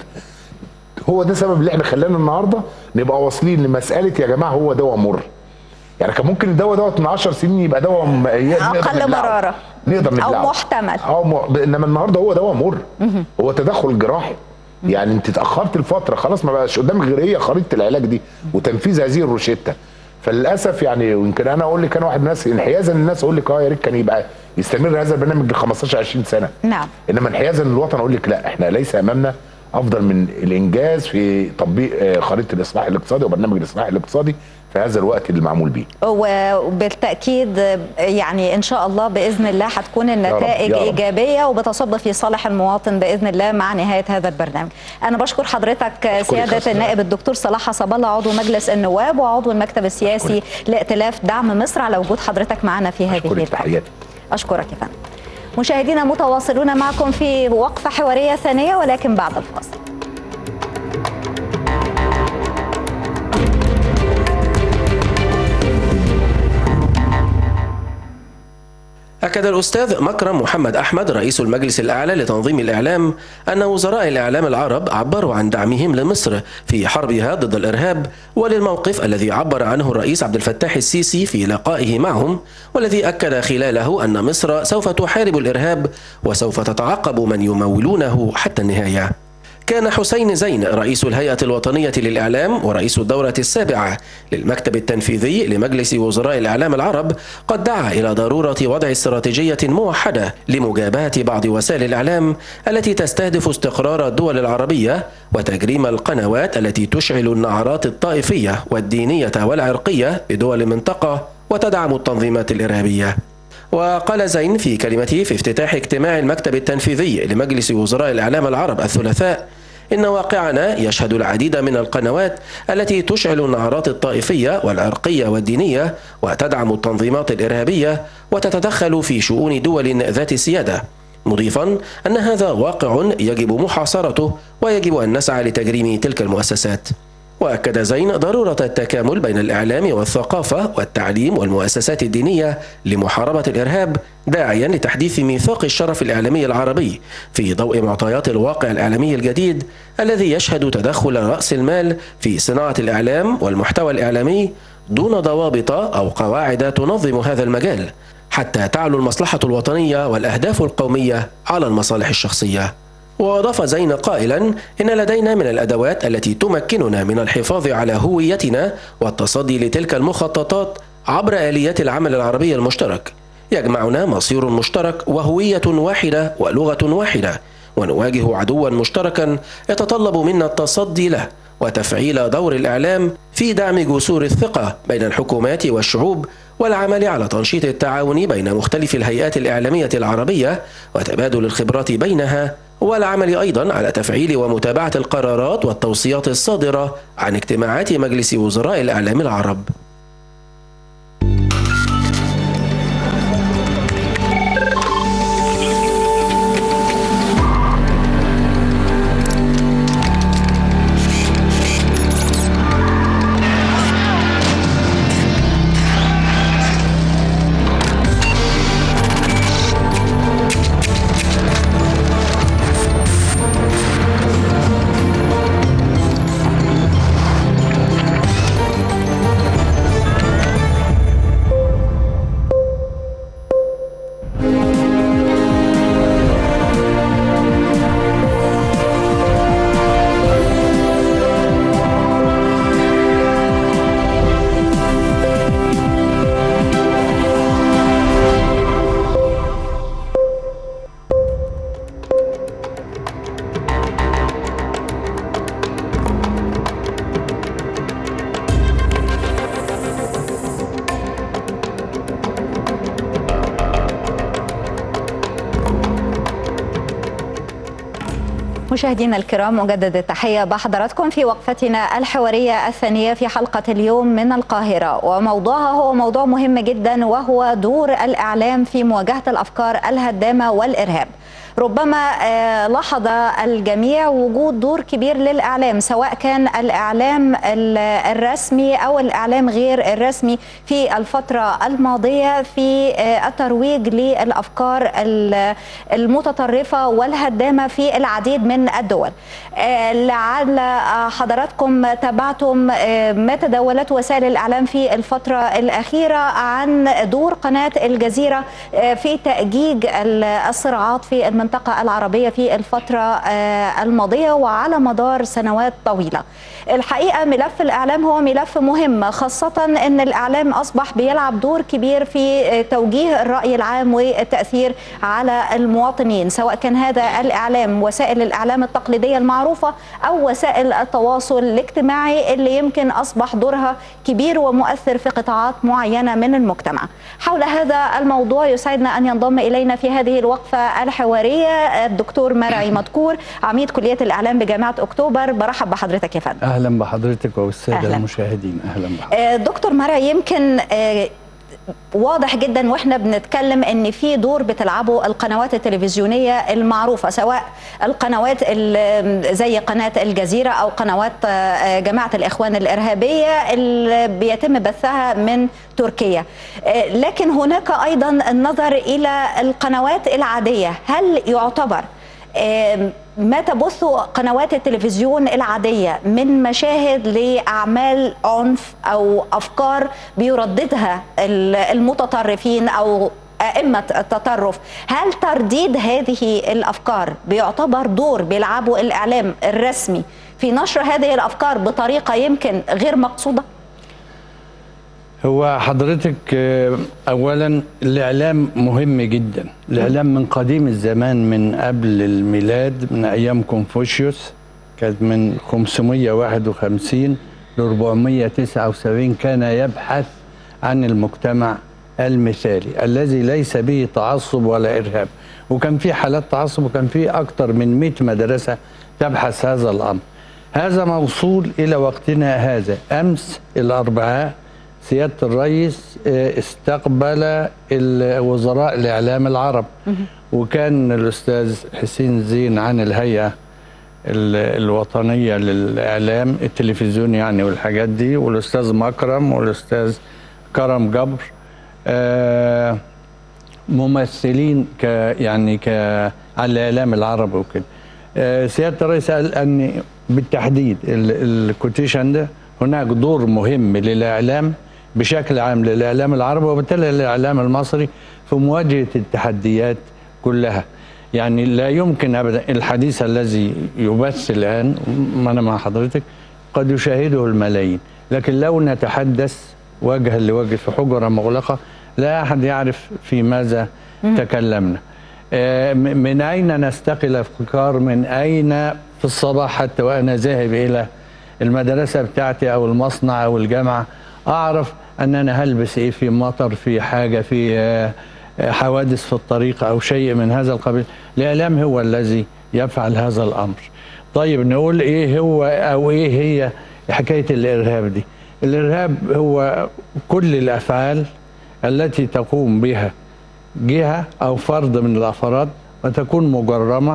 [SPEAKER 3] هو ده سبب اللي احنا خلانا النهارده نبقى واصلين لمساله يا جماعه هو دواء مر يعني كان ممكن الدواء دوت من 10 سنين يبقى دواء م- نقدر
[SPEAKER 2] أقل
[SPEAKER 3] نبلعه.
[SPEAKER 2] مرارة.
[SPEAKER 3] نقدر
[SPEAKER 2] أو
[SPEAKER 3] نبلعه
[SPEAKER 2] محتمل.
[SPEAKER 3] اه م... انما النهارده هو دواء مر هو تدخل جراحي يعني انت اتاخرت الفتره خلاص ما بقاش قدامك غير هي خريطه العلاج دي وتنفيذ هذه الروشته فللاسف يعني ويمكن انا اقول لك انا واحد من الناس انحيازا للناس اقول لك اه يا ريت كان يبقى يستمر هذا البرنامج ل 15 20 سنه
[SPEAKER 2] نعم.
[SPEAKER 3] انما انحيازا للوطن اقول لك لا احنا ليس امامنا افضل من الانجاز في تطبيق آه، خريطه الاصلاح الاقتصادي وبرنامج الاصلاح الاقتصادي في هذا الوقت اللي معمول بيه
[SPEAKER 2] وبالتاكيد يعني ان شاء الله باذن الله هتكون النتائج
[SPEAKER 3] يا رب.
[SPEAKER 2] ايجابيه وبتصب في صالح المواطن باذن الله مع نهايه هذا البرنامج. انا بشكر حضرتك سياده
[SPEAKER 3] أستاذ.
[SPEAKER 2] النائب الدكتور صلاح حسب الله عضو مجلس النواب وعضو المكتب السياسي لائتلاف دعم مصر على وجود حضرتك معنا في هذه
[SPEAKER 3] اشكرك
[SPEAKER 2] الحلقه.
[SPEAKER 3] تحياتي
[SPEAKER 2] اشكرك يا فندم. مشاهدينا متواصلون معكم في وقفه حواريه ثانيه ولكن بعد الفاصل.
[SPEAKER 1] أكد الأستاذ مكرم محمد أحمد رئيس المجلس الأعلى لتنظيم الإعلام أن وزراء الإعلام العرب عبروا عن دعمهم لمصر في حربها ضد الإرهاب وللموقف الذي عبر عنه الرئيس عبد الفتاح السيسي في لقائه معهم والذي أكد خلاله أن مصر سوف تحارب الإرهاب وسوف تتعقب من يمولونه حتى النهاية كان حسين زين رئيس الهيئة الوطنية للإعلام ورئيس الدورة السابعة للمكتب التنفيذي لمجلس وزراء الإعلام العرب قد دعا إلى ضرورة وضع استراتيجية موحدة لمجابهة بعض وسائل الإعلام التي تستهدف استقرار الدول العربية وتجريم القنوات التي تشعل النعرات الطائفية والدينية والعرقية بدول المنطقة وتدعم التنظيمات الإرهابية وقال زين في كلمته في افتتاح اجتماع المكتب التنفيذي لمجلس وزراء الإعلام العرب الثلاثاء إن واقعنا يشهد العديد من القنوات التي تشعل النعرات الطائفية والعرقية والدينية وتدعم التنظيمات الإرهابية وتتدخل في شؤون دول ذات سيادة مضيفا أن هذا واقع يجب محاصرته ويجب أن نسعى لتجريم تلك المؤسسات وأكد زين ضرورة التكامل بين الإعلام والثقافة والتعليم والمؤسسات الدينية لمحاربة الإرهاب داعيا لتحديث ميثاق الشرف الإعلامي العربي في ضوء معطيات الواقع الإعلامي الجديد الذي يشهد تدخل رأس المال في صناعة الإعلام والمحتوى الإعلامي دون ضوابط أو قواعد تنظم هذا المجال حتى تعلو المصلحة الوطنية والأهداف القومية على المصالح الشخصية وأضاف زين قائلا إن لدينا من الأدوات التي تمكننا من الحفاظ على هويتنا والتصدي لتلك المخططات عبر آليات العمل العربي المشترك يجمعنا مصير مشترك وهوية واحدة ولغة واحدة ونواجه عدوا مشتركا يتطلب منا التصدي له وتفعيل دور الإعلام في دعم جسور الثقة بين الحكومات والشعوب والعمل على تنشيط التعاون بين مختلف الهيئات الإعلامية العربية وتبادل الخبرات بينها والعمل أيضا على تفعيل ومتابعة القرارات والتوصيات الصادرة عن اجتماعات مجلس وزراء الإعلام العرب
[SPEAKER 2] مشاهدينا الكرام مجدد التحية بحضراتكم في وقفتنا الحوارية الثانية في حلقة اليوم من القاهرة وموضوعها هو موضوع مهم جدا وهو دور الإعلام في مواجهة الأفكار الهدامة والإرهاب ربما لاحظ الجميع وجود دور كبير للإعلام سواء كان الإعلام الرسمي أو الإعلام غير الرسمي في الفترة الماضية في الترويج للأفكار المتطرفة والهدامة في العديد من الدول لعل حضراتكم تابعتم ما تداولت وسائل الإعلام في الفترة الأخيرة عن دور قناة الجزيرة في تأجيج الصراعات في المنطقة العربية في الفترة الماضية وعلى مدار سنوات طويلة الحقيقة ملف الإعلام هو ملف مهم خاصة أن الإعلام أصبح بيلعب دور كبير في توجيه الرأي العام والتأثير على المواطنين سواء كان هذا الإعلام وسائل الإعلام التقليدية المعروفة أو وسائل التواصل الاجتماعي اللي يمكن أصبح دورها كبير ومؤثر في قطاعات معينة من المجتمع حول هذا الموضوع يسعدنا أن ينضم إلينا في هذه الوقفة الحوارية الدكتور مرعي مدكور عميد كلية الإعلام بجامعة أكتوبر برحب بحضرتك يا فندم
[SPEAKER 4] اهلا بحضرتك والساده
[SPEAKER 2] أهلاً.
[SPEAKER 4] المشاهدين اهلا بحضرتك
[SPEAKER 2] دكتور مرعي يمكن واضح جدا واحنا بنتكلم ان في دور بتلعبه القنوات التلفزيونيه المعروفه سواء القنوات ال- زي قناه الجزيره او قنوات آه، جماعه الاخوان الارهابيه اللي بيتم بثها من تركيا آه، لكن هناك ايضا النظر الى القنوات العاديه هل يعتبر آم، ما تبثه قنوات التلفزيون العادية من مشاهد لأعمال عنف أو أفكار بيرددها ال- المتطرفين أو أئمة التطرف هل ترديد هذه الأفكار بيعتبر دور بيلعبه الإعلام الرسمي في نشر هذه الأفكار بطريقة يمكن غير مقصودة؟
[SPEAKER 4] هو حضرتك آه، اولا الاعلام مهم جدا الاعلام من قديم الزمان من قبل الميلاد من ايام كونفوشيوس كانت من 551 ل 479 كان يبحث عن المجتمع المثالي الذي ليس به تعصب ولا ارهاب وكان في حالات تعصب وكان في اكثر من 100 مدرسه تبحث هذا الامر هذا موصول الى وقتنا هذا امس الاربعاء سياده الرئيس آه، استقبل ال- وزراء الاعلام العرب وكان الاستاذ حسين زين عن الهيئه ال- الوطنيه للاعلام التلفزيوني يعني والحاجات دي والاستاذ مكرم والاستاذ كرم جبر آه، ممثلين ك يعني ك على الاعلام العربي وكده آه، سياده الرئيس قال ان بالتحديد ال- الكوتيشن ده هناك دور مهم للاعلام بشكل عام للاعلام العربي وبالتالي للاعلام المصري في مواجهه التحديات كلها يعني لا يمكن ابدا الحديث الذي يبث الان ما انا مع حضرتك قد يشاهده الملايين لكن لو نتحدث وجها لوجه في حجره مغلقه لا احد يعرف في ماذا تكلمنا آه، م- من اين نستقي الافكار من اين في الصباح حتى وانا ذاهب الى المدرسه بتاعتي او المصنع او الجامعه اعرف ان انا هلبس ايه في مطر في حاجه في آه، آه، حوادث في الطريق او شيء من هذا القبيل الاعلام هو الذي يفعل هذا الامر طيب نقول ايه هو او ايه هي حكايه الارهاب دي الارهاب هو كل الافعال التي تقوم بها جهه او فرد من الافراد وتكون مجرمه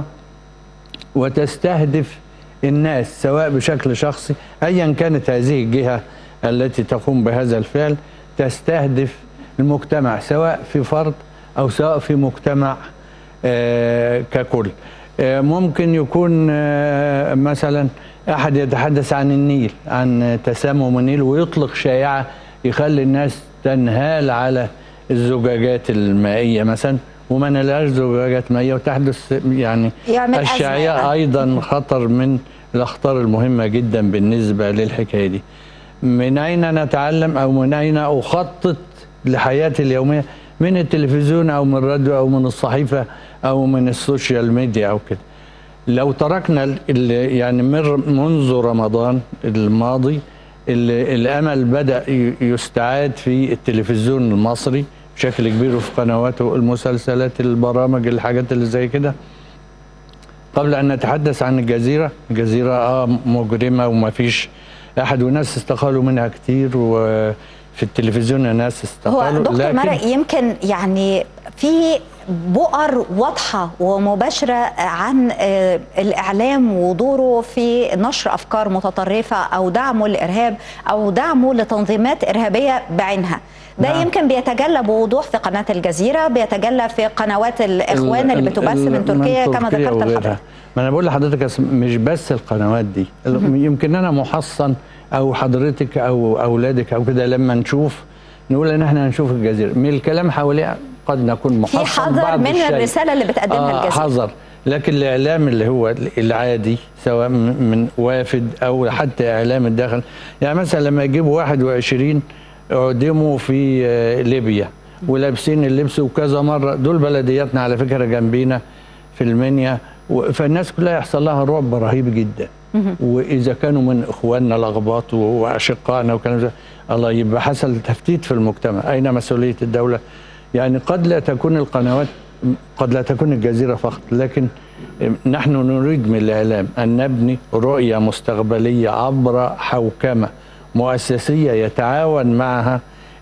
[SPEAKER 4] وتستهدف الناس سواء بشكل شخصي ايا كانت هذه الجهه التي تقوم بهذا الفعل تستهدف المجتمع سواء في فرد او سواء في مجتمع آه، ككل آه، ممكن يكون آه، مثلا احد يتحدث عن النيل عن تسمم النيل ويطلق شائعه يخلي الناس تنهال على الزجاجات المائيه مثلا وما نلاقيش زجاجات مائيه وتحدث يعني
[SPEAKER 2] يعمل أزمة
[SPEAKER 4] الشائعه
[SPEAKER 2] يعني.
[SPEAKER 4] ايضا خطر من الاخطار المهمه جدا بالنسبه للحكايه دي من اين نتعلم او من اين اخطط لحياتي اليوميه من التلفزيون او من الراديو او من الصحيفه او من السوشيال ميديا او كده لو تركنا ال- ال- يعني من منذ رمضان الماضي ال- الامل بدا ي- يستعاد في التلفزيون المصري بشكل كبير وفي قنواته المسلسلات البرامج الحاجات اللي زي كده قبل ان نتحدث عن الجزيره الجزيره اه مجرمه وما فيش احد وناس استقالوا منها كتير وفي التلفزيون ناس
[SPEAKER 2] هو
[SPEAKER 4] استقالوا
[SPEAKER 2] دكتور مرق يمكن يعني في بؤر واضحة ومباشرة عن آه، الإعلام ودوره في نشر أفكار متطرفة أو دعمه للإرهاب أو دعمه لتنظيمات إرهابية بعينها ده
[SPEAKER 4] نعم.
[SPEAKER 2] يمكن بيتجلى بوضوح في قناة الجزيرة بيتجلى في قنوات الإخوان اللي
[SPEAKER 4] ال-
[SPEAKER 2] بتبث
[SPEAKER 4] ال-
[SPEAKER 2] من تركيا كما
[SPEAKER 4] تركيا
[SPEAKER 2] ذكرت
[SPEAKER 4] وغيرها.
[SPEAKER 2] لحضرتك
[SPEAKER 4] ما انا بقول لحضرتك أصل مش بس القنوات دي ال- يمكن انا محصن او حضرتك او اولادك او كده لما نشوف نقول ان احنا هنشوف الجزيره من الكلام حواليها قد نكون محصن
[SPEAKER 2] في حذر
[SPEAKER 4] بعض
[SPEAKER 2] من
[SPEAKER 4] الشيء.
[SPEAKER 2] الرسالة اللي بتقدمها
[SPEAKER 4] آه
[SPEAKER 2] الجزيرة
[SPEAKER 4] حذر لكن الاعلام اللي هو العادي سواء من من وافد او حتى اعلام الداخل يعني مثلا لما يجيبوا 21 اعدموا في آه، ليبيا ولابسين اللبس وكذا مره دول بلدياتنا على فكره جنبينا في المنيا و- فالناس كلها يحصل لها رعب رهيب جدا واذا كانوا من اخواننا الاغباط واشقائنا وكلام زي الله يبقى حصل تفتيت في المجتمع اين مسؤوليه الدوله يعني قد لا تكون القنوات قد لا تكون الجزيره فقط لكن نحن نريد من الاعلام ان نبني رؤيه مستقبليه عبر حوكمه مؤسسيه يتعاون معها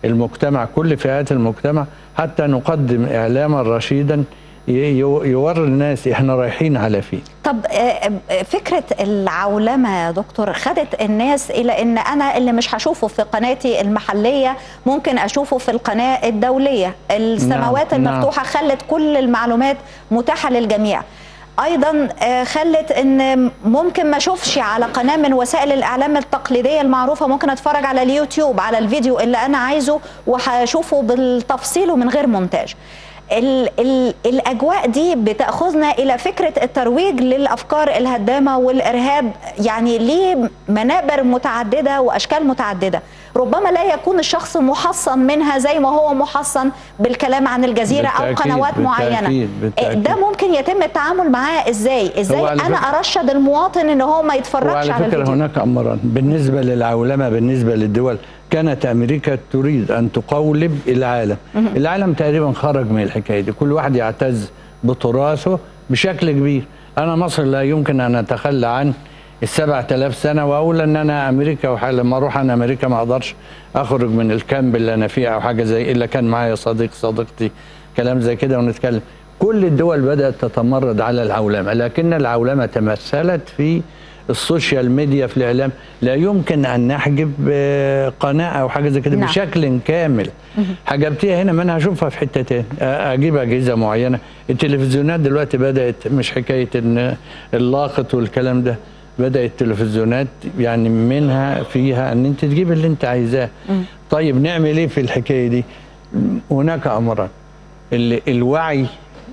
[SPEAKER 4] المجتمع كل فئات المجتمع حتى نقدم اعلاما رشيدا ي- ي- يوري الناس احنا رايحين على فين
[SPEAKER 2] طب آه، آه، فكرة العولمة يا دكتور خدت الناس إلى أن أنا اللي مش هشوفه في قناتي المحلية ممكن أشوفه في القناة الدولية السماوات
[SPEAKER 4] نعم،
[SPEAKER 2] المفتوحة خلت كل المعلومات متاحة للجميع ايضا آه، خلت ان ممكن ما اشوفش على قناه من وسائل الاعلام التقليديه المعروفه ممكن اتفرج على اليوتيوب على الفيديو اللي انا عايزه وهشوفه بالتفصيل ومن غير مونتاج ال ال الاجواء دي بتاخذنا الى فكره الترويج للافكار الهدامه والارهاب يعني ليه منابر متعدده واشكال متعدده ربما لا يكون الشخص محصن منها زي ما هو محصن بالكلام عن الجزيره او
[SPEAKER 4] بالتأكيد،
[SPEAKER 2] قنوات معينه
[SPEAKER 4] بالتأكيد، بالتأكيد.
[SPEAKER 2] ده ممكن يتم التعامل معاه ازاي ازاي
[SPEAKER 4] هو على
[SPEAKER 2] انا
[SPEAKER 4] فكرة-
[SPEAKER 2] ارشد المواطن ان هو ما يتفرجش
[SPEAKER 4] وعلى
[SPEAKER 2] على
[SPEAKER 4] فكرة
[SPEAKER 2] الفيديو
[SPEAKER 4] هناك أمران بالنسبة للعولمة بالنسبة للدول كانت أمريكا تريد أن تقولب العالم العالم تقريبا خرج من الحكاية دي كل واحد يعتز بتراثه بشكل كبير أنا مصر لا يمكن أن أتخلى عن السبعة آلاف سنة وأقول أن أنا أمريكا وحال لما أروح أنا أمريكا ما أقدرش أخرج من الكامب اللي أنا فيه أو حاجة زي إلا كان معايا صديق صديقتي كلام زي كده ونتكلم كل الدول بدأت تتمرد على العولمة لكن العولمة تمثلت في السوشيال ميديا في الإعلام لا يمكن أن نحجب آه، قناة أو حاجة زي كده
[SPEAKER 2] نعم.
[SPEAKER 4] بشكل كامل حجبتيها هنا ما أنا هشوفها في حتة تاني آه، أجيب أجهزة معينة التلفزيونات دلوقتي بدأت مش حكاية إن اللاقط والكلام ده بدأت التلفزيونات يعني منها فيها أن أنت تجيب اللي أنت عايزاه طيب نعمل إيه في الحكاية دي هناك أمران ال- الوعي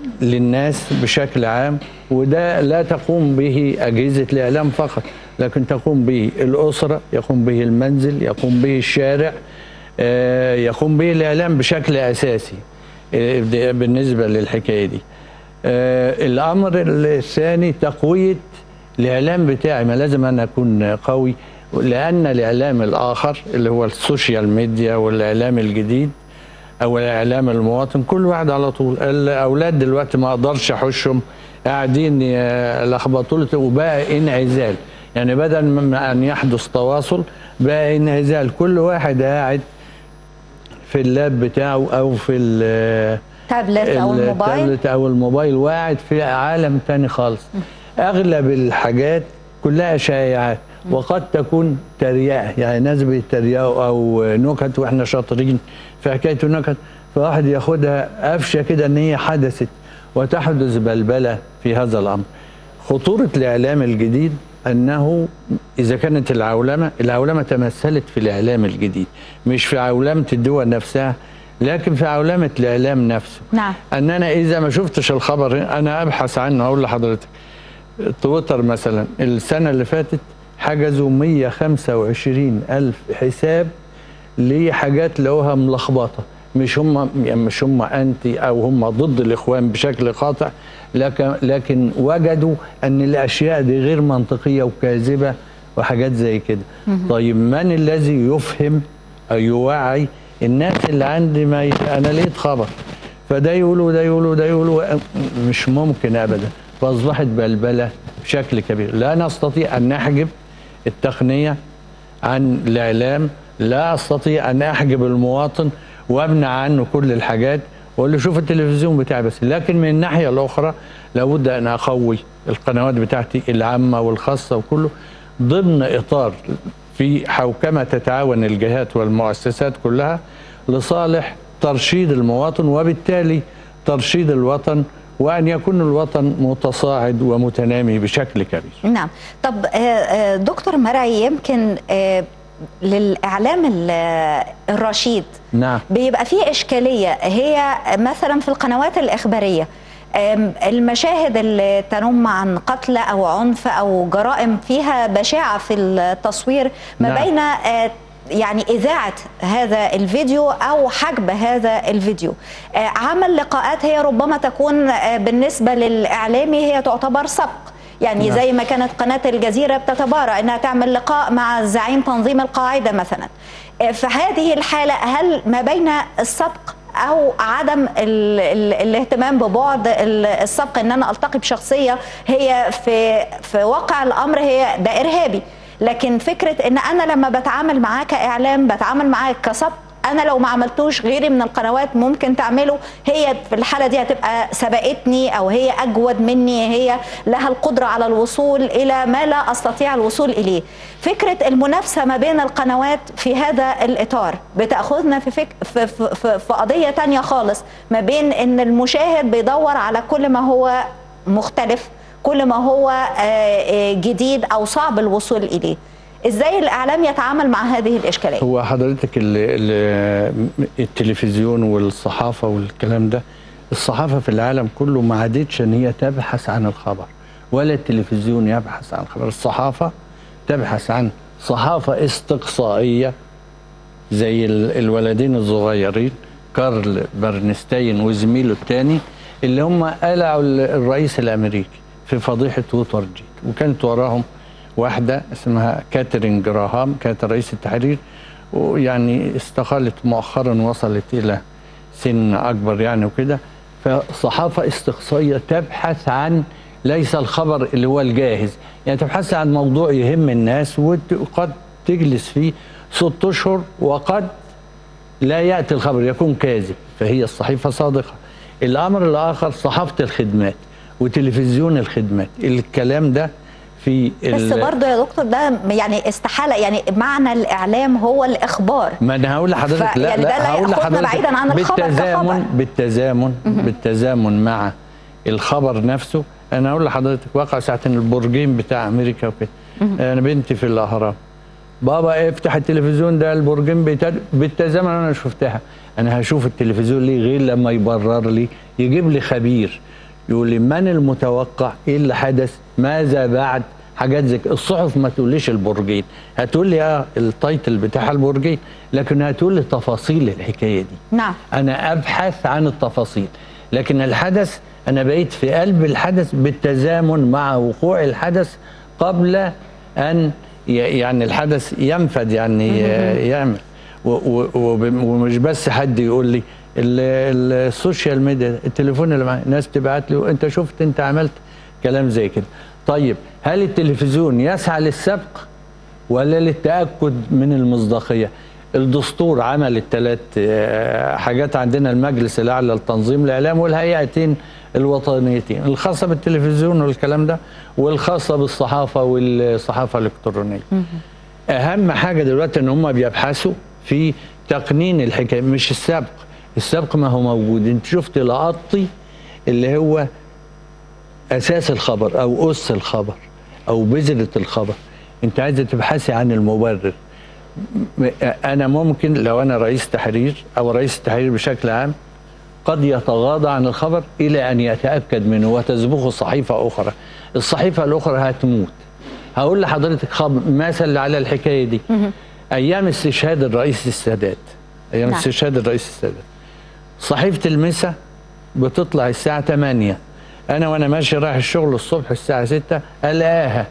[SPEAKER 4] للناس بشكل عام وده لا تقوم به أجهزة الإعلام فقط لكن تقوم به الأسرة يقوم به المنزل يقوم به الشارع آه، يقوم به الإعلام بشكل أساسي آه، ده بالنسبة للحكاية دي آه، الأمر الثاني تقوية الإعلام بتاعي ما لازم أنا أكون قوي لأن الإعلام الآخر اللي هو السوشيال ميديا والإعلام الجديد او الاعلام المواطن كل واحد على طول الاولاد دلوقتي ما اقدرش احوشهم قاعدين يلخبطوا لي وبقى انعزال يعني بدل ما ان يحدث تواصل بقى انعزال كل واحد قاعد في اللاب بتاعه او في ال-
[SPEAKER 2] تابلت او الموبايل
[SPEAKER 4] التابلت او الموبايل وقاعد في عالم تاني خالص اغلب الحاجات كلها شائعات وقد تكون تريقه يعني ناس بيتريقوا او نكت واحنا شاطرين في حكايه النكت فواحد ياخدها قفشه كده ان هي حدثت وتحدث بلبله في هذا الامر خطوره الاعلام الجديد انه اذا كانت العولمه العولمه تمثلت في الاعلام الجديد مش في عولمه الدول نفسها لكن في عولمه الاعلام نفسه
[SPEAKER 2] نعم
[SPEAKER 4] ان انا اذا ما شفتش الخبر انا ابحث عنه اقول لحضرتك تويتر مثلا السنه اللي فاتت حجزوا 125 الف حساب لحاجات لقوها ملخبطه مش هم يعني مش هم انتي او هم ضد الاخوان بشكل قاطع لكن لكن وجدوا ان الاشياء دي غير منطقيه وكاذبه وحاجات زي كده طيب من الذي يفهم او يوعي الناس اللي عندي ما ي... انا لقيت خبر فده يقولوا وده يقولوا وده يقولوا مش ممكن ابدا فاصبحت بلبله بشكل كبير لا نستطيع ان نحجب التقنيه عن الاعلام لا استطيع ان احجب المواطن وامنع عنه كل الحاجات واقول له شوف التلفزيون بتاعي بس لكن من الناحيه الاخرى لابد ان اقوي القنوات بتاعتي العامه والخاصه وكله ضمن اطار في حوكمه تتعاون الجهات والمؤسسات كلها لصالح ترشيد المواطن وبالتالي ترشيد الوطن وان يكون الوطن متصاعد ومتنامي بشكل كبير.
[SPEAKER 2] نعم طب آه، آه، دكتور مرعي يمكن آه، للاعلام ال- الرشيد
[SPEAKER 4] نعم
[SPEAKER 2] بيبقى فيه إشكالية هي مثلا في القنوات الإخبارية أم، المشاهد اللي تنم عن قتل أو عنف أو جرائم فيها بشاعة في التصوير ما
[SPEAKER 4] نعم.
[SPEAKER 2] بين آه، يعني إذاعة هذا الفيديو أو حجب هذا الفيديو آه، عمل لقاءات هي ربما تكون آه، بالنسبة للإعلامي هي تعتبر سبق يعني
[SPEAKER 4] نعم.
[SPEAKER 2] زي ما كانت قناة الجزيرة بتتبارى أنها تعمل لقاء مع زعيم تنظيم القاعدة مثلا في هذه الحالة هل ما بين السبق أو عدم ال ال الاهتمام ببعد ال- السبق أن أنا ألتقي بشخصية هي في في واقع الأمر هي ده إرهابي لكن فكرة أن أنا لما بتعامل معاه كإعلام بتعامل معاه كسبق انا لو ما عملتوش غيري من القنوات ممكن تعمله هي في الحاله دي هتبقى سبقتني او هي اجود مني هي لها القدره على الوصول الى ما لا استطيع الوصول اليه فكره المنافسه ما بين القنوات في هذا الاطار بتاخذنا في, فك... في, في, في, في قضيه تانية خالص ما بين ان المشاهد بيدور على كل ما هو مختلف كل ما هو آه، آه، جديد او صعب الوصول اليه ازاي الاعلام يتعامل مع هذه الاشكاليه
[SPEAKER 4] هو حضرتك ال ال التلفزيون والصحافه والكلام ده الصحافه في العالم كله ما عادتش ان هي تبحث عن الخبر ولا التلفزيون يبحث عن الخبر الصحافه تبحث عن صحافه استقصائيه زي ال- الولدين الصغيرين كارل برنستاين وزميله الثاني اللي هم قلعوا ال- الرئيس الامريكي في فضيحه ووتر جيت وكانت وراهم واحده اسمها كاترين جراهام كانت رئيس التحرير ويعني استقالت مؤخرا وصلت الى سن اكبر يعني وكده فصحافه استقصائيه تبحث عن ليس الخبر اللي هو الجاهز يعني تبحث عن موضوع يهم الناس وقد تجلس فيه ست اشهر وقد لا ياتي الخبر يكون كاذب فهي الصحيفه صادقه الامر الاخر صحافه الخدمات وتلفزيون الخدمات الكلام ده في
[SPEAKER 2] بس
[SPEAKER 4] ال-
[SPEAKER 2] برضه يا دكتور ده يعني استحاله يعني معنى الاعلام هو الاخبار
[SPEAKER 4] ما انا هقول لحضرتك
[SPEAKER 2] ف-
[SPEAKER 4] لا
[SPEAKER 2] يعني ده لا
[SPEAKER 4] هقول
[SPEAKER 2] يأخذنا بعيداً عن الخبر
[SPEAKER 4] بالتزامن
[SPEAKER 2] كخبر.
[SPEAKER 4] بالتزامن بالتزامن مع الخبر نفسه انا اقول لحضرتك واقع ساعه البرجين بتاع امريكا وكده انا بنتي في الاهرام بابا افتح التلفزيون ده البرجين بتاع بالتزامن انا شفتها انا هشوف التلفزيون ليه غير لما يبرر لي يجيب لي خبير يقول لي من المتوقع ايه اللي حدث ماذا بعد حاجات زي كده. الصحف ما تقوليش البرجين هتقول لي اه التايتل بتاع البرجين لكن هتقول لي تفاصيل الحكايه دي
[SPEAKER 2] نعم
[SPEAKER 4] انا ابحث عن التفاصيل لكن الحدث انا بقيت في قلب الحدث بالتزامن مع وقوع الحدث قبل ان ي- يعني الحدث ينفذ يعني ي- يعمل و- و- وب- ومش بس حد يقول لي ال- ال- السوشيال ميديا التليفون اللي معايا ناس تبعت لي انت شفت انت عملت كلام زي كده طيب هل التلفزيون يسعى للسبق ولا للتأكد من المصداقية الدستور عمل الثلاث حاجات عندنا المجلس الأعلى لتنظيم الإعلام والهيئتين الوطنيتين الخاصة بالتلفزيون والكلام ده والخاصة بالصحافة والصحافة الإلكترونية أهم حاجة دلوقتي إن هم بيبحثوا في تقنين الحكاية مش السبق السبق ما هو موجود انت شفت لقطي اللي هو اساس الخبر او اس الخبر او بذره الخبر انت عايزه تبحثي عن المبرر م- انا ممكن لو انا رئيس تحرير او رئيس التحرير بشكل عام قد يتغاضى عن الخبر الى ان يتاكد منه وتسبقه صحيفه اخرى الصحيفه الاخرى هتموت هقول لحضرتك خبر مثل على الحكايه دي ايام استشهاد الرئيس السادات ايام
[SPEAKER 2] نعم.
[SPEAKER 4] استشهاد الرئيس السادات صحيفه المسا بتطلع الساعه 8 انا وانا ماشي رايح الشغل الصبح الساعه 6 الاقاها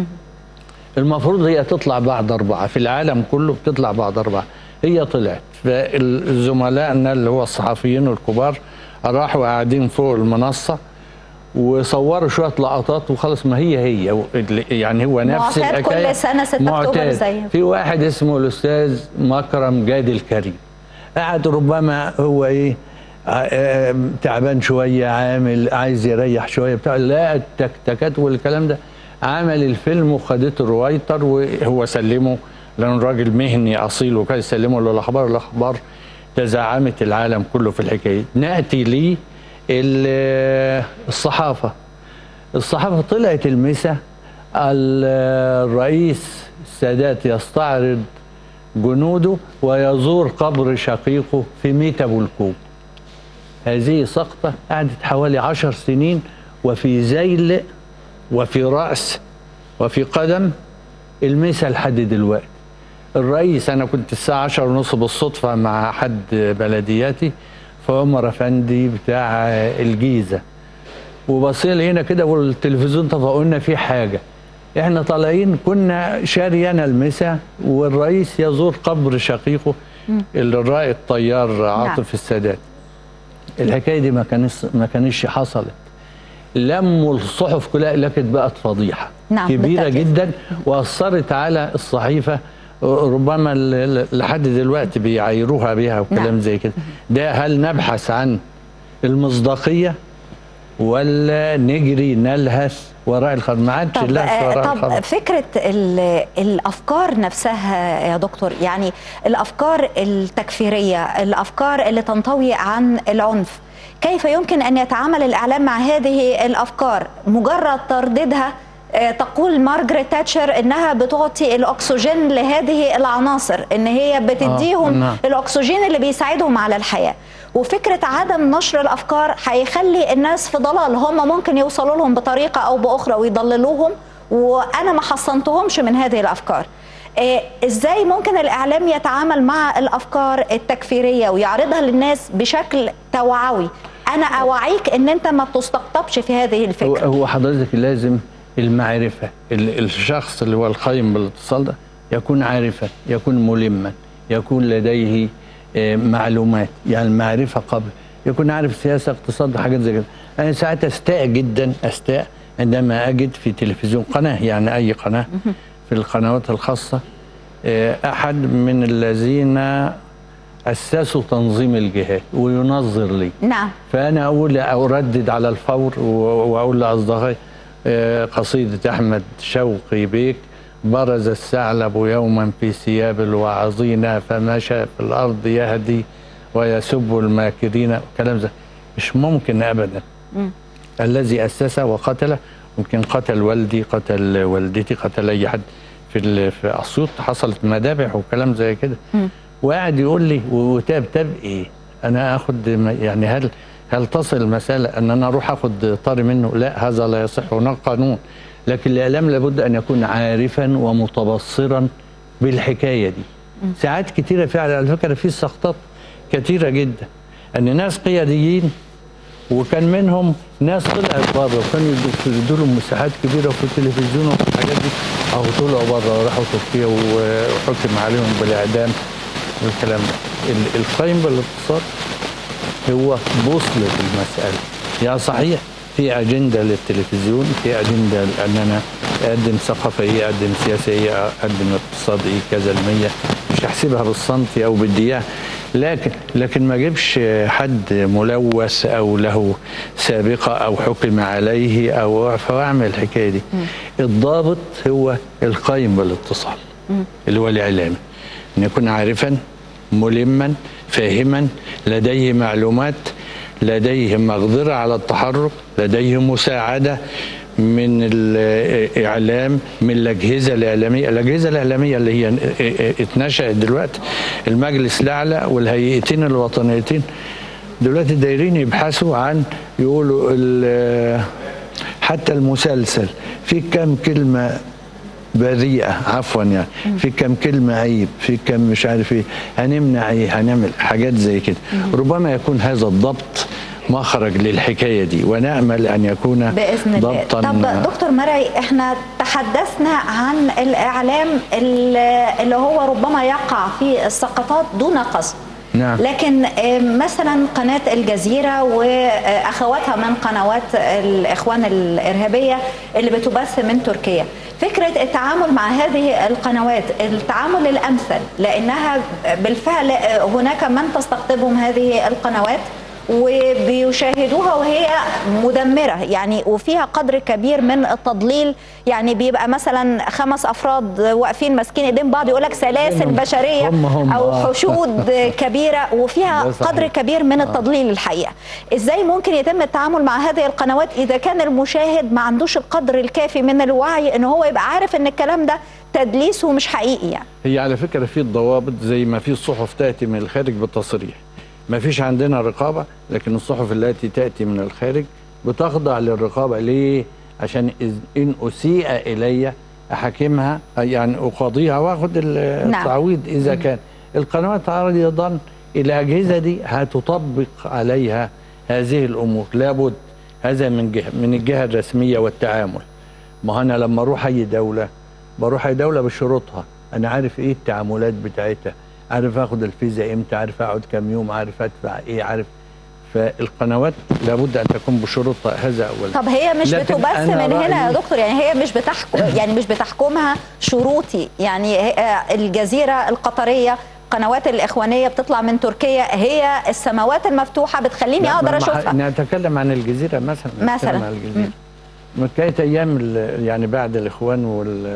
[SPEAKER 4] المفروض هي تطلع بعد أربعة في العالم كله بتطلع بعد أربعة هي طلعت فالزملائنا اللي هو الصحفيين الكبار راحوا قاعدين فوق المنصة وصوروا شوية لقطات وخلص ما هي هي يعني هو نفس
[SPEAKER 2] معتاد
[SPEAKER 4] الحكاية
[SPEAKER 2] كل سنة 6 أكتوبر
[SPEAKER 4] معتاد.
[SPEAKER 2] زي
[SPEAKER 4] في واحد اسمه الأستاذ مكرم جاد الكريم قاعد ربما هو إيه ع- آم، تعبان شوية عامل عايز يريح شوية بتاع لا التكتكات والكلام ده عمل الفيلم وخدته رويتر وهو سلمه لأنه راجل مهني أصيل وكان سلمه للأخبار الأخبار تزعمت العالم كله في الحكاية نأتي لي ال- الصحافة الصحافة طلعت المسا ال- الرئيس السادات يستعرض جنوده ويزور قبر شقيقه في ميتا بولكوم هذه سقطة قعدت حوالي عشر سنين وفي ذيل وفي رأس وفي قدم المسا لحد دلوقتي الرئيس أنا كنت الساعة عشر ونص بالصدفة مع حد بلدياتي فعمر أفندي بتاع الجيزة وبصينا لقينا كده والتلفزيون طفى قلنا في حاجه احنا طالعين كنا شاريانا المسا والرئيس يزور قبر شقيقه الرائد طيار عاطف السادات الحكايه دي ما كانش ما كانش حصلت لموا الصحف كلها لكن بقت فضيحه
[SPEAKER 2] نعم،
[SPEAKER 4] كبيره
[SPEAKER 2] بالتأكيد.
[SPEAKER 4] جدا واثرت على الصحيفه ربما ال- ال- لحد دلوقتي بيعايروها بيها وكلام
[SPEAKER 2] نعم.
[SPEAKER 4] زي كده ده هل نبحث عن المصداقيه ولا نجري نلهث وراء الخبر ما عادش
[SPEAKER 2] طب
[SPEAKER 4] اللهث
[SPEAKER 2] آه،
[SPEAKER 4] وراء
[SPEAKER 2] طب
[SPEAKER 4] الخبر
[SPEAKER 2] فكره ال- الافكار نفسها يا دكتور يعني الافكار التكفيريه الافكار اللي تنطوي عن العنف كيف يمكن ان يتعامل الاعلام مع هذه الافكار مجرد ترديدها آه، تقول مارجريت تاتشر انها بتعطي الاكسجين لهذه العناصر ان هي بتديهم
[SPEAKER 4] نعم.
[SPEAKER 2] الاكسجين اللي بيساعدهم على الحياه وفكره عدم نشر الافكار هيخلي الناس في ضلال هم ممكن يوصلوا لهم بطريقه او باخرى ويضللوهم وانا ما حصنتهمش من هذه الافكار آه، ازاي ممكن الاعلام يتعامل مع الافكار التكفيريه ويعرضها للناس بشكل توعوي انا اوعيك ان انت ما بتستقطبش في هذه
[SPEAKER 4] هو,
[SPEAKER 2] الفكره
[SPEAKER 4] هو حضرتك لازم المعرفة ال- الشخص اللي هو القائم بالاتصال ده يكون عارفا يكون ملما يكون لديه آه، معلومات يعني المعرفة قبل يكون عارف سياسة اقتصاد وحاجات زي كده أنا ساعات أستاء جدا أستاء عندما أجد في تلفزيون قناة يعني أي قناة في القنوات الخاصة آه، أحد من الذين أسسوا تنظيم الجهاد وينظر لي
[SPEAKER 2] نعم
[SPEAKER 4] فانا اقول اردد على الفور و- واقول لاصدقائي آه، قصيده احمد شوقي بيك برز الثعلب يوما في ثياب الوعظين فمشى في الارض يهدي ويسب الماكرين كلام ده مش ممكن ابدا الذي اسس وقتل ممكن قتل والدي قتل والدتي قتل اي حد في ال- في اسيوط حصلت مذابح وكلام زي كده وقاعد يقول لي وتاب تاب ايه انا اخد م- يعني هل هل تصل المساله ان انا اروح اخد طاري منه لا هذا لا يصح هناك قانون لكن الاعلام لابد ان يكون عارفا ومتبصرا بالحكايه دي ساعات كتيره فعلا على فكره في سقطات كتيره جدا ان ناس قياديين وكان منهم ناس طلعت بره وكانوا يدوا- يدوا لهم مساحات كبيره في التلفزيون وفي الحاجات دي اهو طلعوا بره وراحوا تركيا و- وحكم عليهم بالاعدام والكلام ده ال- القائم بالاقتصاد هو بوصلة المسألة يعني صحيح في أجندة للتلفزيون في أجندة أن أنا أقدم ثقافية أقدم سياسية أقدم اقتصادي كذا المية مش هحسبها بالسنتي أو بالدقيقة لكن لكن ما اجيبش حد ملوث او له سابقه او حكم عليه او فاعمل الحكايه دي الضابط هو القائم بالاتصال اللي هو الاعلامي ان يكون عارفا ملما فاهما لديه معلومات لديه مقدرة على التحرك لديه مساعدة من الإعلام من الأجهزة الإعلامية الأجهزة الإعلامية اللي هي اتنشأت دلوقتي المجلس الأعلى والهيئتين الوطنيتين دلوقتي دايرين يبحثوا عن يقولوا ال- حتى المسلسل في كم كلمة بريئة عفوا يعني في كم كلمة عيب في كم مش عارف ايه هنمنع ايه هنعمل حاجات زي كده ربما يكون هذا الضبط مخرج للحكاية دي ونأمل أن يكون
[SPEAKER 2] باذن الله
[SPEAKER 4] ضبطا
[SPEAKER 2] طب دكتور مرعي احنا تحدثنا عن الاعلام اللي اللي هو ربما يقع في السقطات دون قصد
[SPEAKER 4] نعم.
[SPEAKER 2] لكن آه، مثلا قناة الجزيرة وأخواتها من قنوات الإخوان الإرهابية اللي بتبث من تركيا فكرة التعامل مع هذه القنوات التعامل الأمثل لأنها بالفعل آه، هناك من تستقطبهم هذه القنوات وبيشاهدوها وهي مدمرة يعني وفيها قدر كبير من التضليل يعني بيبقى مثلا خمس أفراد واقفين ماسكين ايدين بعض يقول لك سلاسل
[SPEAKER 4] هم-
[SPEAKER 2] بشرية
[SPEAKER 4] هم- هم،
[SPEAKER 2] أو
[SPEAKER 4] آه.
[SPEAKER 2] حشود كبيرة وفيها
[SPEAKER 4] ده صحيح.
[SPEAKER 2] قدر كبير من التضليل الحقيقة ازاي ممكن يتم التعامل مع هذه القنوات إذا كان المشاهد ما عندوش القدر الكافي من الوعي ان هو يبقى عارف ان الكلام ده تدليس ومش حقيقي يعني
[SPEAKER 4] هي على فكرة في الضوابط زي ما في الصحف تأتي من الخارج بالتصريح ما فيش عندنا رقابة لكن الصحف التي تأتي من الخارج بتخضع للرقابة ليه؟ عشان إذ- إن أسيء إلي أحاكمها يعني أقاضيها وأخذ ال-
[SPEAKER 2] نعم.
[SPEAKER 4] التعويض إذا كان القنوات أيضا الأجهزة دي هتطبق عليها هذه الأمور لابد هذا من جهة من الجهة الرسمية والتعامل ما أنا لما أروح أي دولة بروح أي دولة بشروطها أنا عارف إيه التعاملات بتاعتها عارف اخد الفيزا امتى عارف اقعد كام يوم عارف ادفع ايه عارف فالقنوات لابد ان تكون بشروطها هذا اولا
[SPEAKER 2] طب هي مش
[SPEAKER 4] لكن
[SPEAKER 2] بتبث
[SPEAKER 4] أنا
[SPEAKER 2] من هنا يا
[SPEAKER 4] رأيي-
[SPEAKER 2] دكتور يعني هي مش بتحكم يعني مش بتحكمها شروطي يعني هي- الجزيره القطريه القنوات الاخوانيه بتطلع من تركيا هي السماوات المفتوحه بتخليني
[SPEAKER 4] لا،
[SPEAKER 2] اقدر
[SPEAKER 4] ما- ما-
[SPEAKER 2] اشوفها
[SPEAKER 4] نتكلم عن الجزيره مثلا
[SPEAKER 2] مثلاً.
[SPEAKER 4] نتكلم عن الجزيره ما كانت ايام ال- يعني بعد الاخوان وال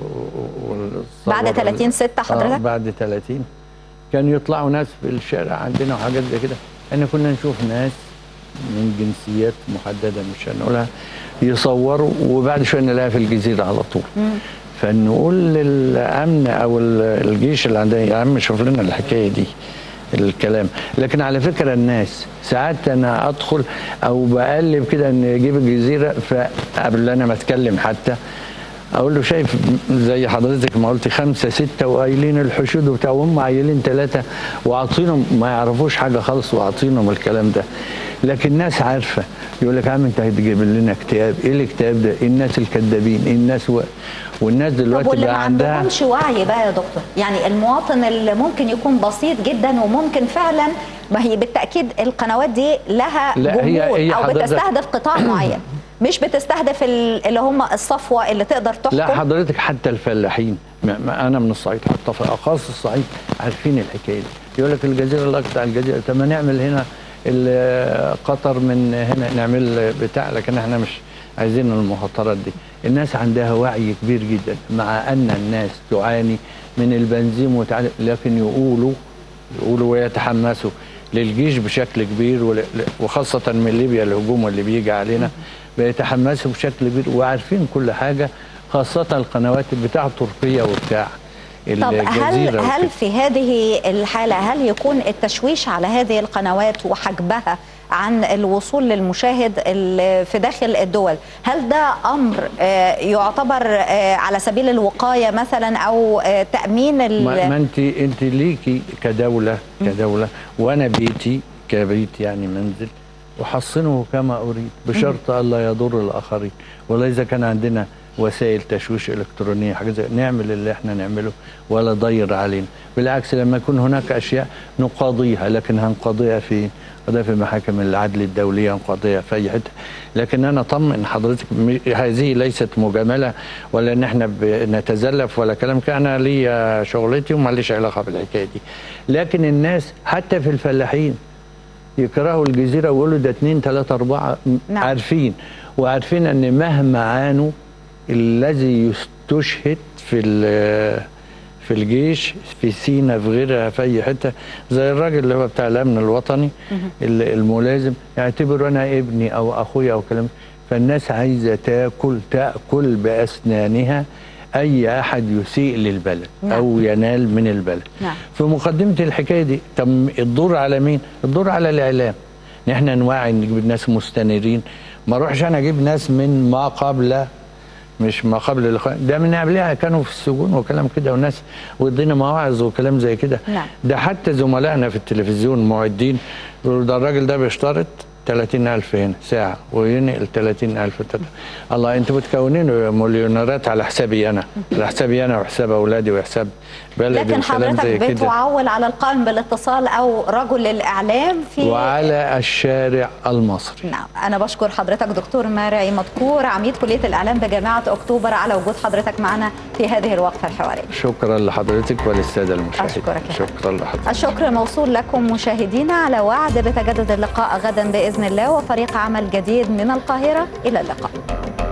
[SPEAKER 4] والثورة
[SPEAKER 2] بعد 30 6
[SPEAKER 4] آه
[SPEAKER 2] حضرتك
[SPEAKER 4] بعد 30 كانوا يطلعوا ناس في الشارع عندنا وحاجات زي كده احنا كنا نشوف ناس من جنسيات محدده مش هنقولها يصوروا وبعد شويه نلاقيها في الجزيره على طول فنقول للامن او ال- الجيش اللي عندنا يا عم شوف لنا الحكايه دي الكلام لكن على فكره الناس ساعات انا ادخل او بقلب كده ان اجيب الجزيره فقبل انا ما اتكلم حتى اقول له شايف زي حضرتك ما قلت خمسه سته وقايلين الحشود وبتاع وهم عيلين ثلاثه وعاطينهم ما يعرفوش حاجه خالص وعاطينهم الكلام ده لكن الناس عارفه يقول لك يا عم انت هتجيب لنا كتاب ايه الكتاب ده إيه الناس الكذابين إيه الناس و... والناس
[SPEAKER 2] طب
[SPEAKER 4] دلوقتي
[SPEAKER 2] واللي ما
[SPEAKER 4] بقى عندها
[SPEAKER 2] عندهمش وعي بقى يا دكتور يعني المواطن اللي ممكن يكون بسيط جدا وممكن فعلا ما هي بالتاكيد القنوات دي لها
[SPEAKER 4] لا، هي-
[SPEAKER 2] جمهور
[SPEAKER 4] هي
[SPEAKER 2] او
[SPEAKER 4] حضرتك-
[SPEAKER 2] بتستهدف قطاع معين مش بتستهدف ال- اللي هم الصفوه اللي تقدر تحكم
[SPEAKER 4] لا حضرتك حتى الفلاحين ما ما انا من الصعيد حتى في اقاصي الصعيد عارفين الحكايه دي يقول لك الجزيره الاقصى الجزيره طب ما نعمل هنا ال- قطر من هنا نعمل بتاع لكن احنا مش عايزين المخاطرات دي الناس عندها وعي كبير جدا مع ان الناس تعاني من البنزين وتعاني لكن يقولوا يقولوا ويتحمسوا للجيش بشكل كبير ول- وخاصة من ليبيا الهجوم اللي بيجي علينا بيتحمسوا بشكل كبير وعارفين كل حاجة خاصة القنوات بتاع تركيا وبتاع
[SPEAKER 2] طب هل
[SPEAKER 4] الجزيرة
[SPEAKER 2] هل
[SPEAKER 4] وكده.
[SPEAKER 2] في هذه الحاله هل يكون التشويش على هذه القنوات وحجبها عن الوصول للمشاهد ال- في داخل الدول هل ده امر آه، يعتبر آه، على سبيل الوقايه مثلا او آه، تامين ال-
[SPEAKER 4] ما, ما انت انت ليكي كدولة كدولة وانا بيتي كبيت يعني منزل احصنه كما اريد بشرط الا يضر الاخرين ولا اذا كان عندنا وسائل تشويش الكترونيه حاجه زي نعمل اللي احنا نعمله ولا ضير علينا بالعكس لما يكون هناك اشياء نقاضيها لكن هنقاضيها في وده في محاكم العدل الدوليه نقاضيها في اي حته لكن انا طمن حضرتك م- هذه ليست مجامله ولا ان احنا بنتزلف ولا كلام كده انا ليا شغلتي وماليش علاقه بالحكايه دي لكن الناس حتى في الفلاحين يكرهوا الجزيره ويقولوا ده اتنين تلاته اربعه م-
[SPEAKER 2] نعم.
[SPEAKER 4] عارفين وعارفين ان مهما عانوا الذي يستشهد في ال- في الجيش في سينا في غيرها في اي حته زي الراجل اللي هو بتاع الامن الوطني ال- الملازم يعتبر انا ابني او اخويا او كلام فالناس عايزه تاكل تاكل باسنانها اي احد يسيء للبلد
[SPEAKER 2] نعم.
[SPEAKER 4] او ينال من البلد
[SPEAKER 2] نعم.
[SPEAKER 4] في مقدمه الحكايه دي طب الدور على مين الدور على الاعلام ان احنا نوعي نجيب ناس مستنيرين ما اروحش انا اجيب ناس من ما قبل مش ما قبل الاخوان ده من قبلها كانوا في السجون وكلام كده وناس ويدينا مواعظ وكلام زي كده
[SPEAKER 2] نعم.
[SPEAKER 4] ده حتى زملائنا في التلفزيون معدين يقولوا ده الراجل ده بيشترط 30000 هنا ساعة وينقل 30000 تت- الله انتوا بتكونين مليونيرات على حسابي انا على حسابي انا وحساب اولادي وحساب بلدي
[SPEAKER 2] لكن
[SPEAKER 4] وكلام
[SPEAKER 2] حضرتك
[SPEAKER 4] زي كده
[SPEAKER 2] بتعول على القائم بالاتصال او رجل الاعلام في
[SPEAKER 4] وعلى الشارع المصري
[SPEAKER 2] نعم أنا بشكر حضرتك دكتور مرعي مذكور عميد كلية الإعلام بجامعة أكتوبر على وجود حضرتك معنا في هذه الوقفة الحوارية
[SPEAKER 4] شكرا لحضرتك وللسادة المشاهدين
[SPEAKER 2] أشكرك يا
[SPEAKER 4] شكرا لحضرتك
[SPEAKER 2] الشكر موصول لكم مشاهدينا على وعد بتجدد اللقاء غدا بإذن الله وفريق عمل جديد من القاهرة إلى اللقاء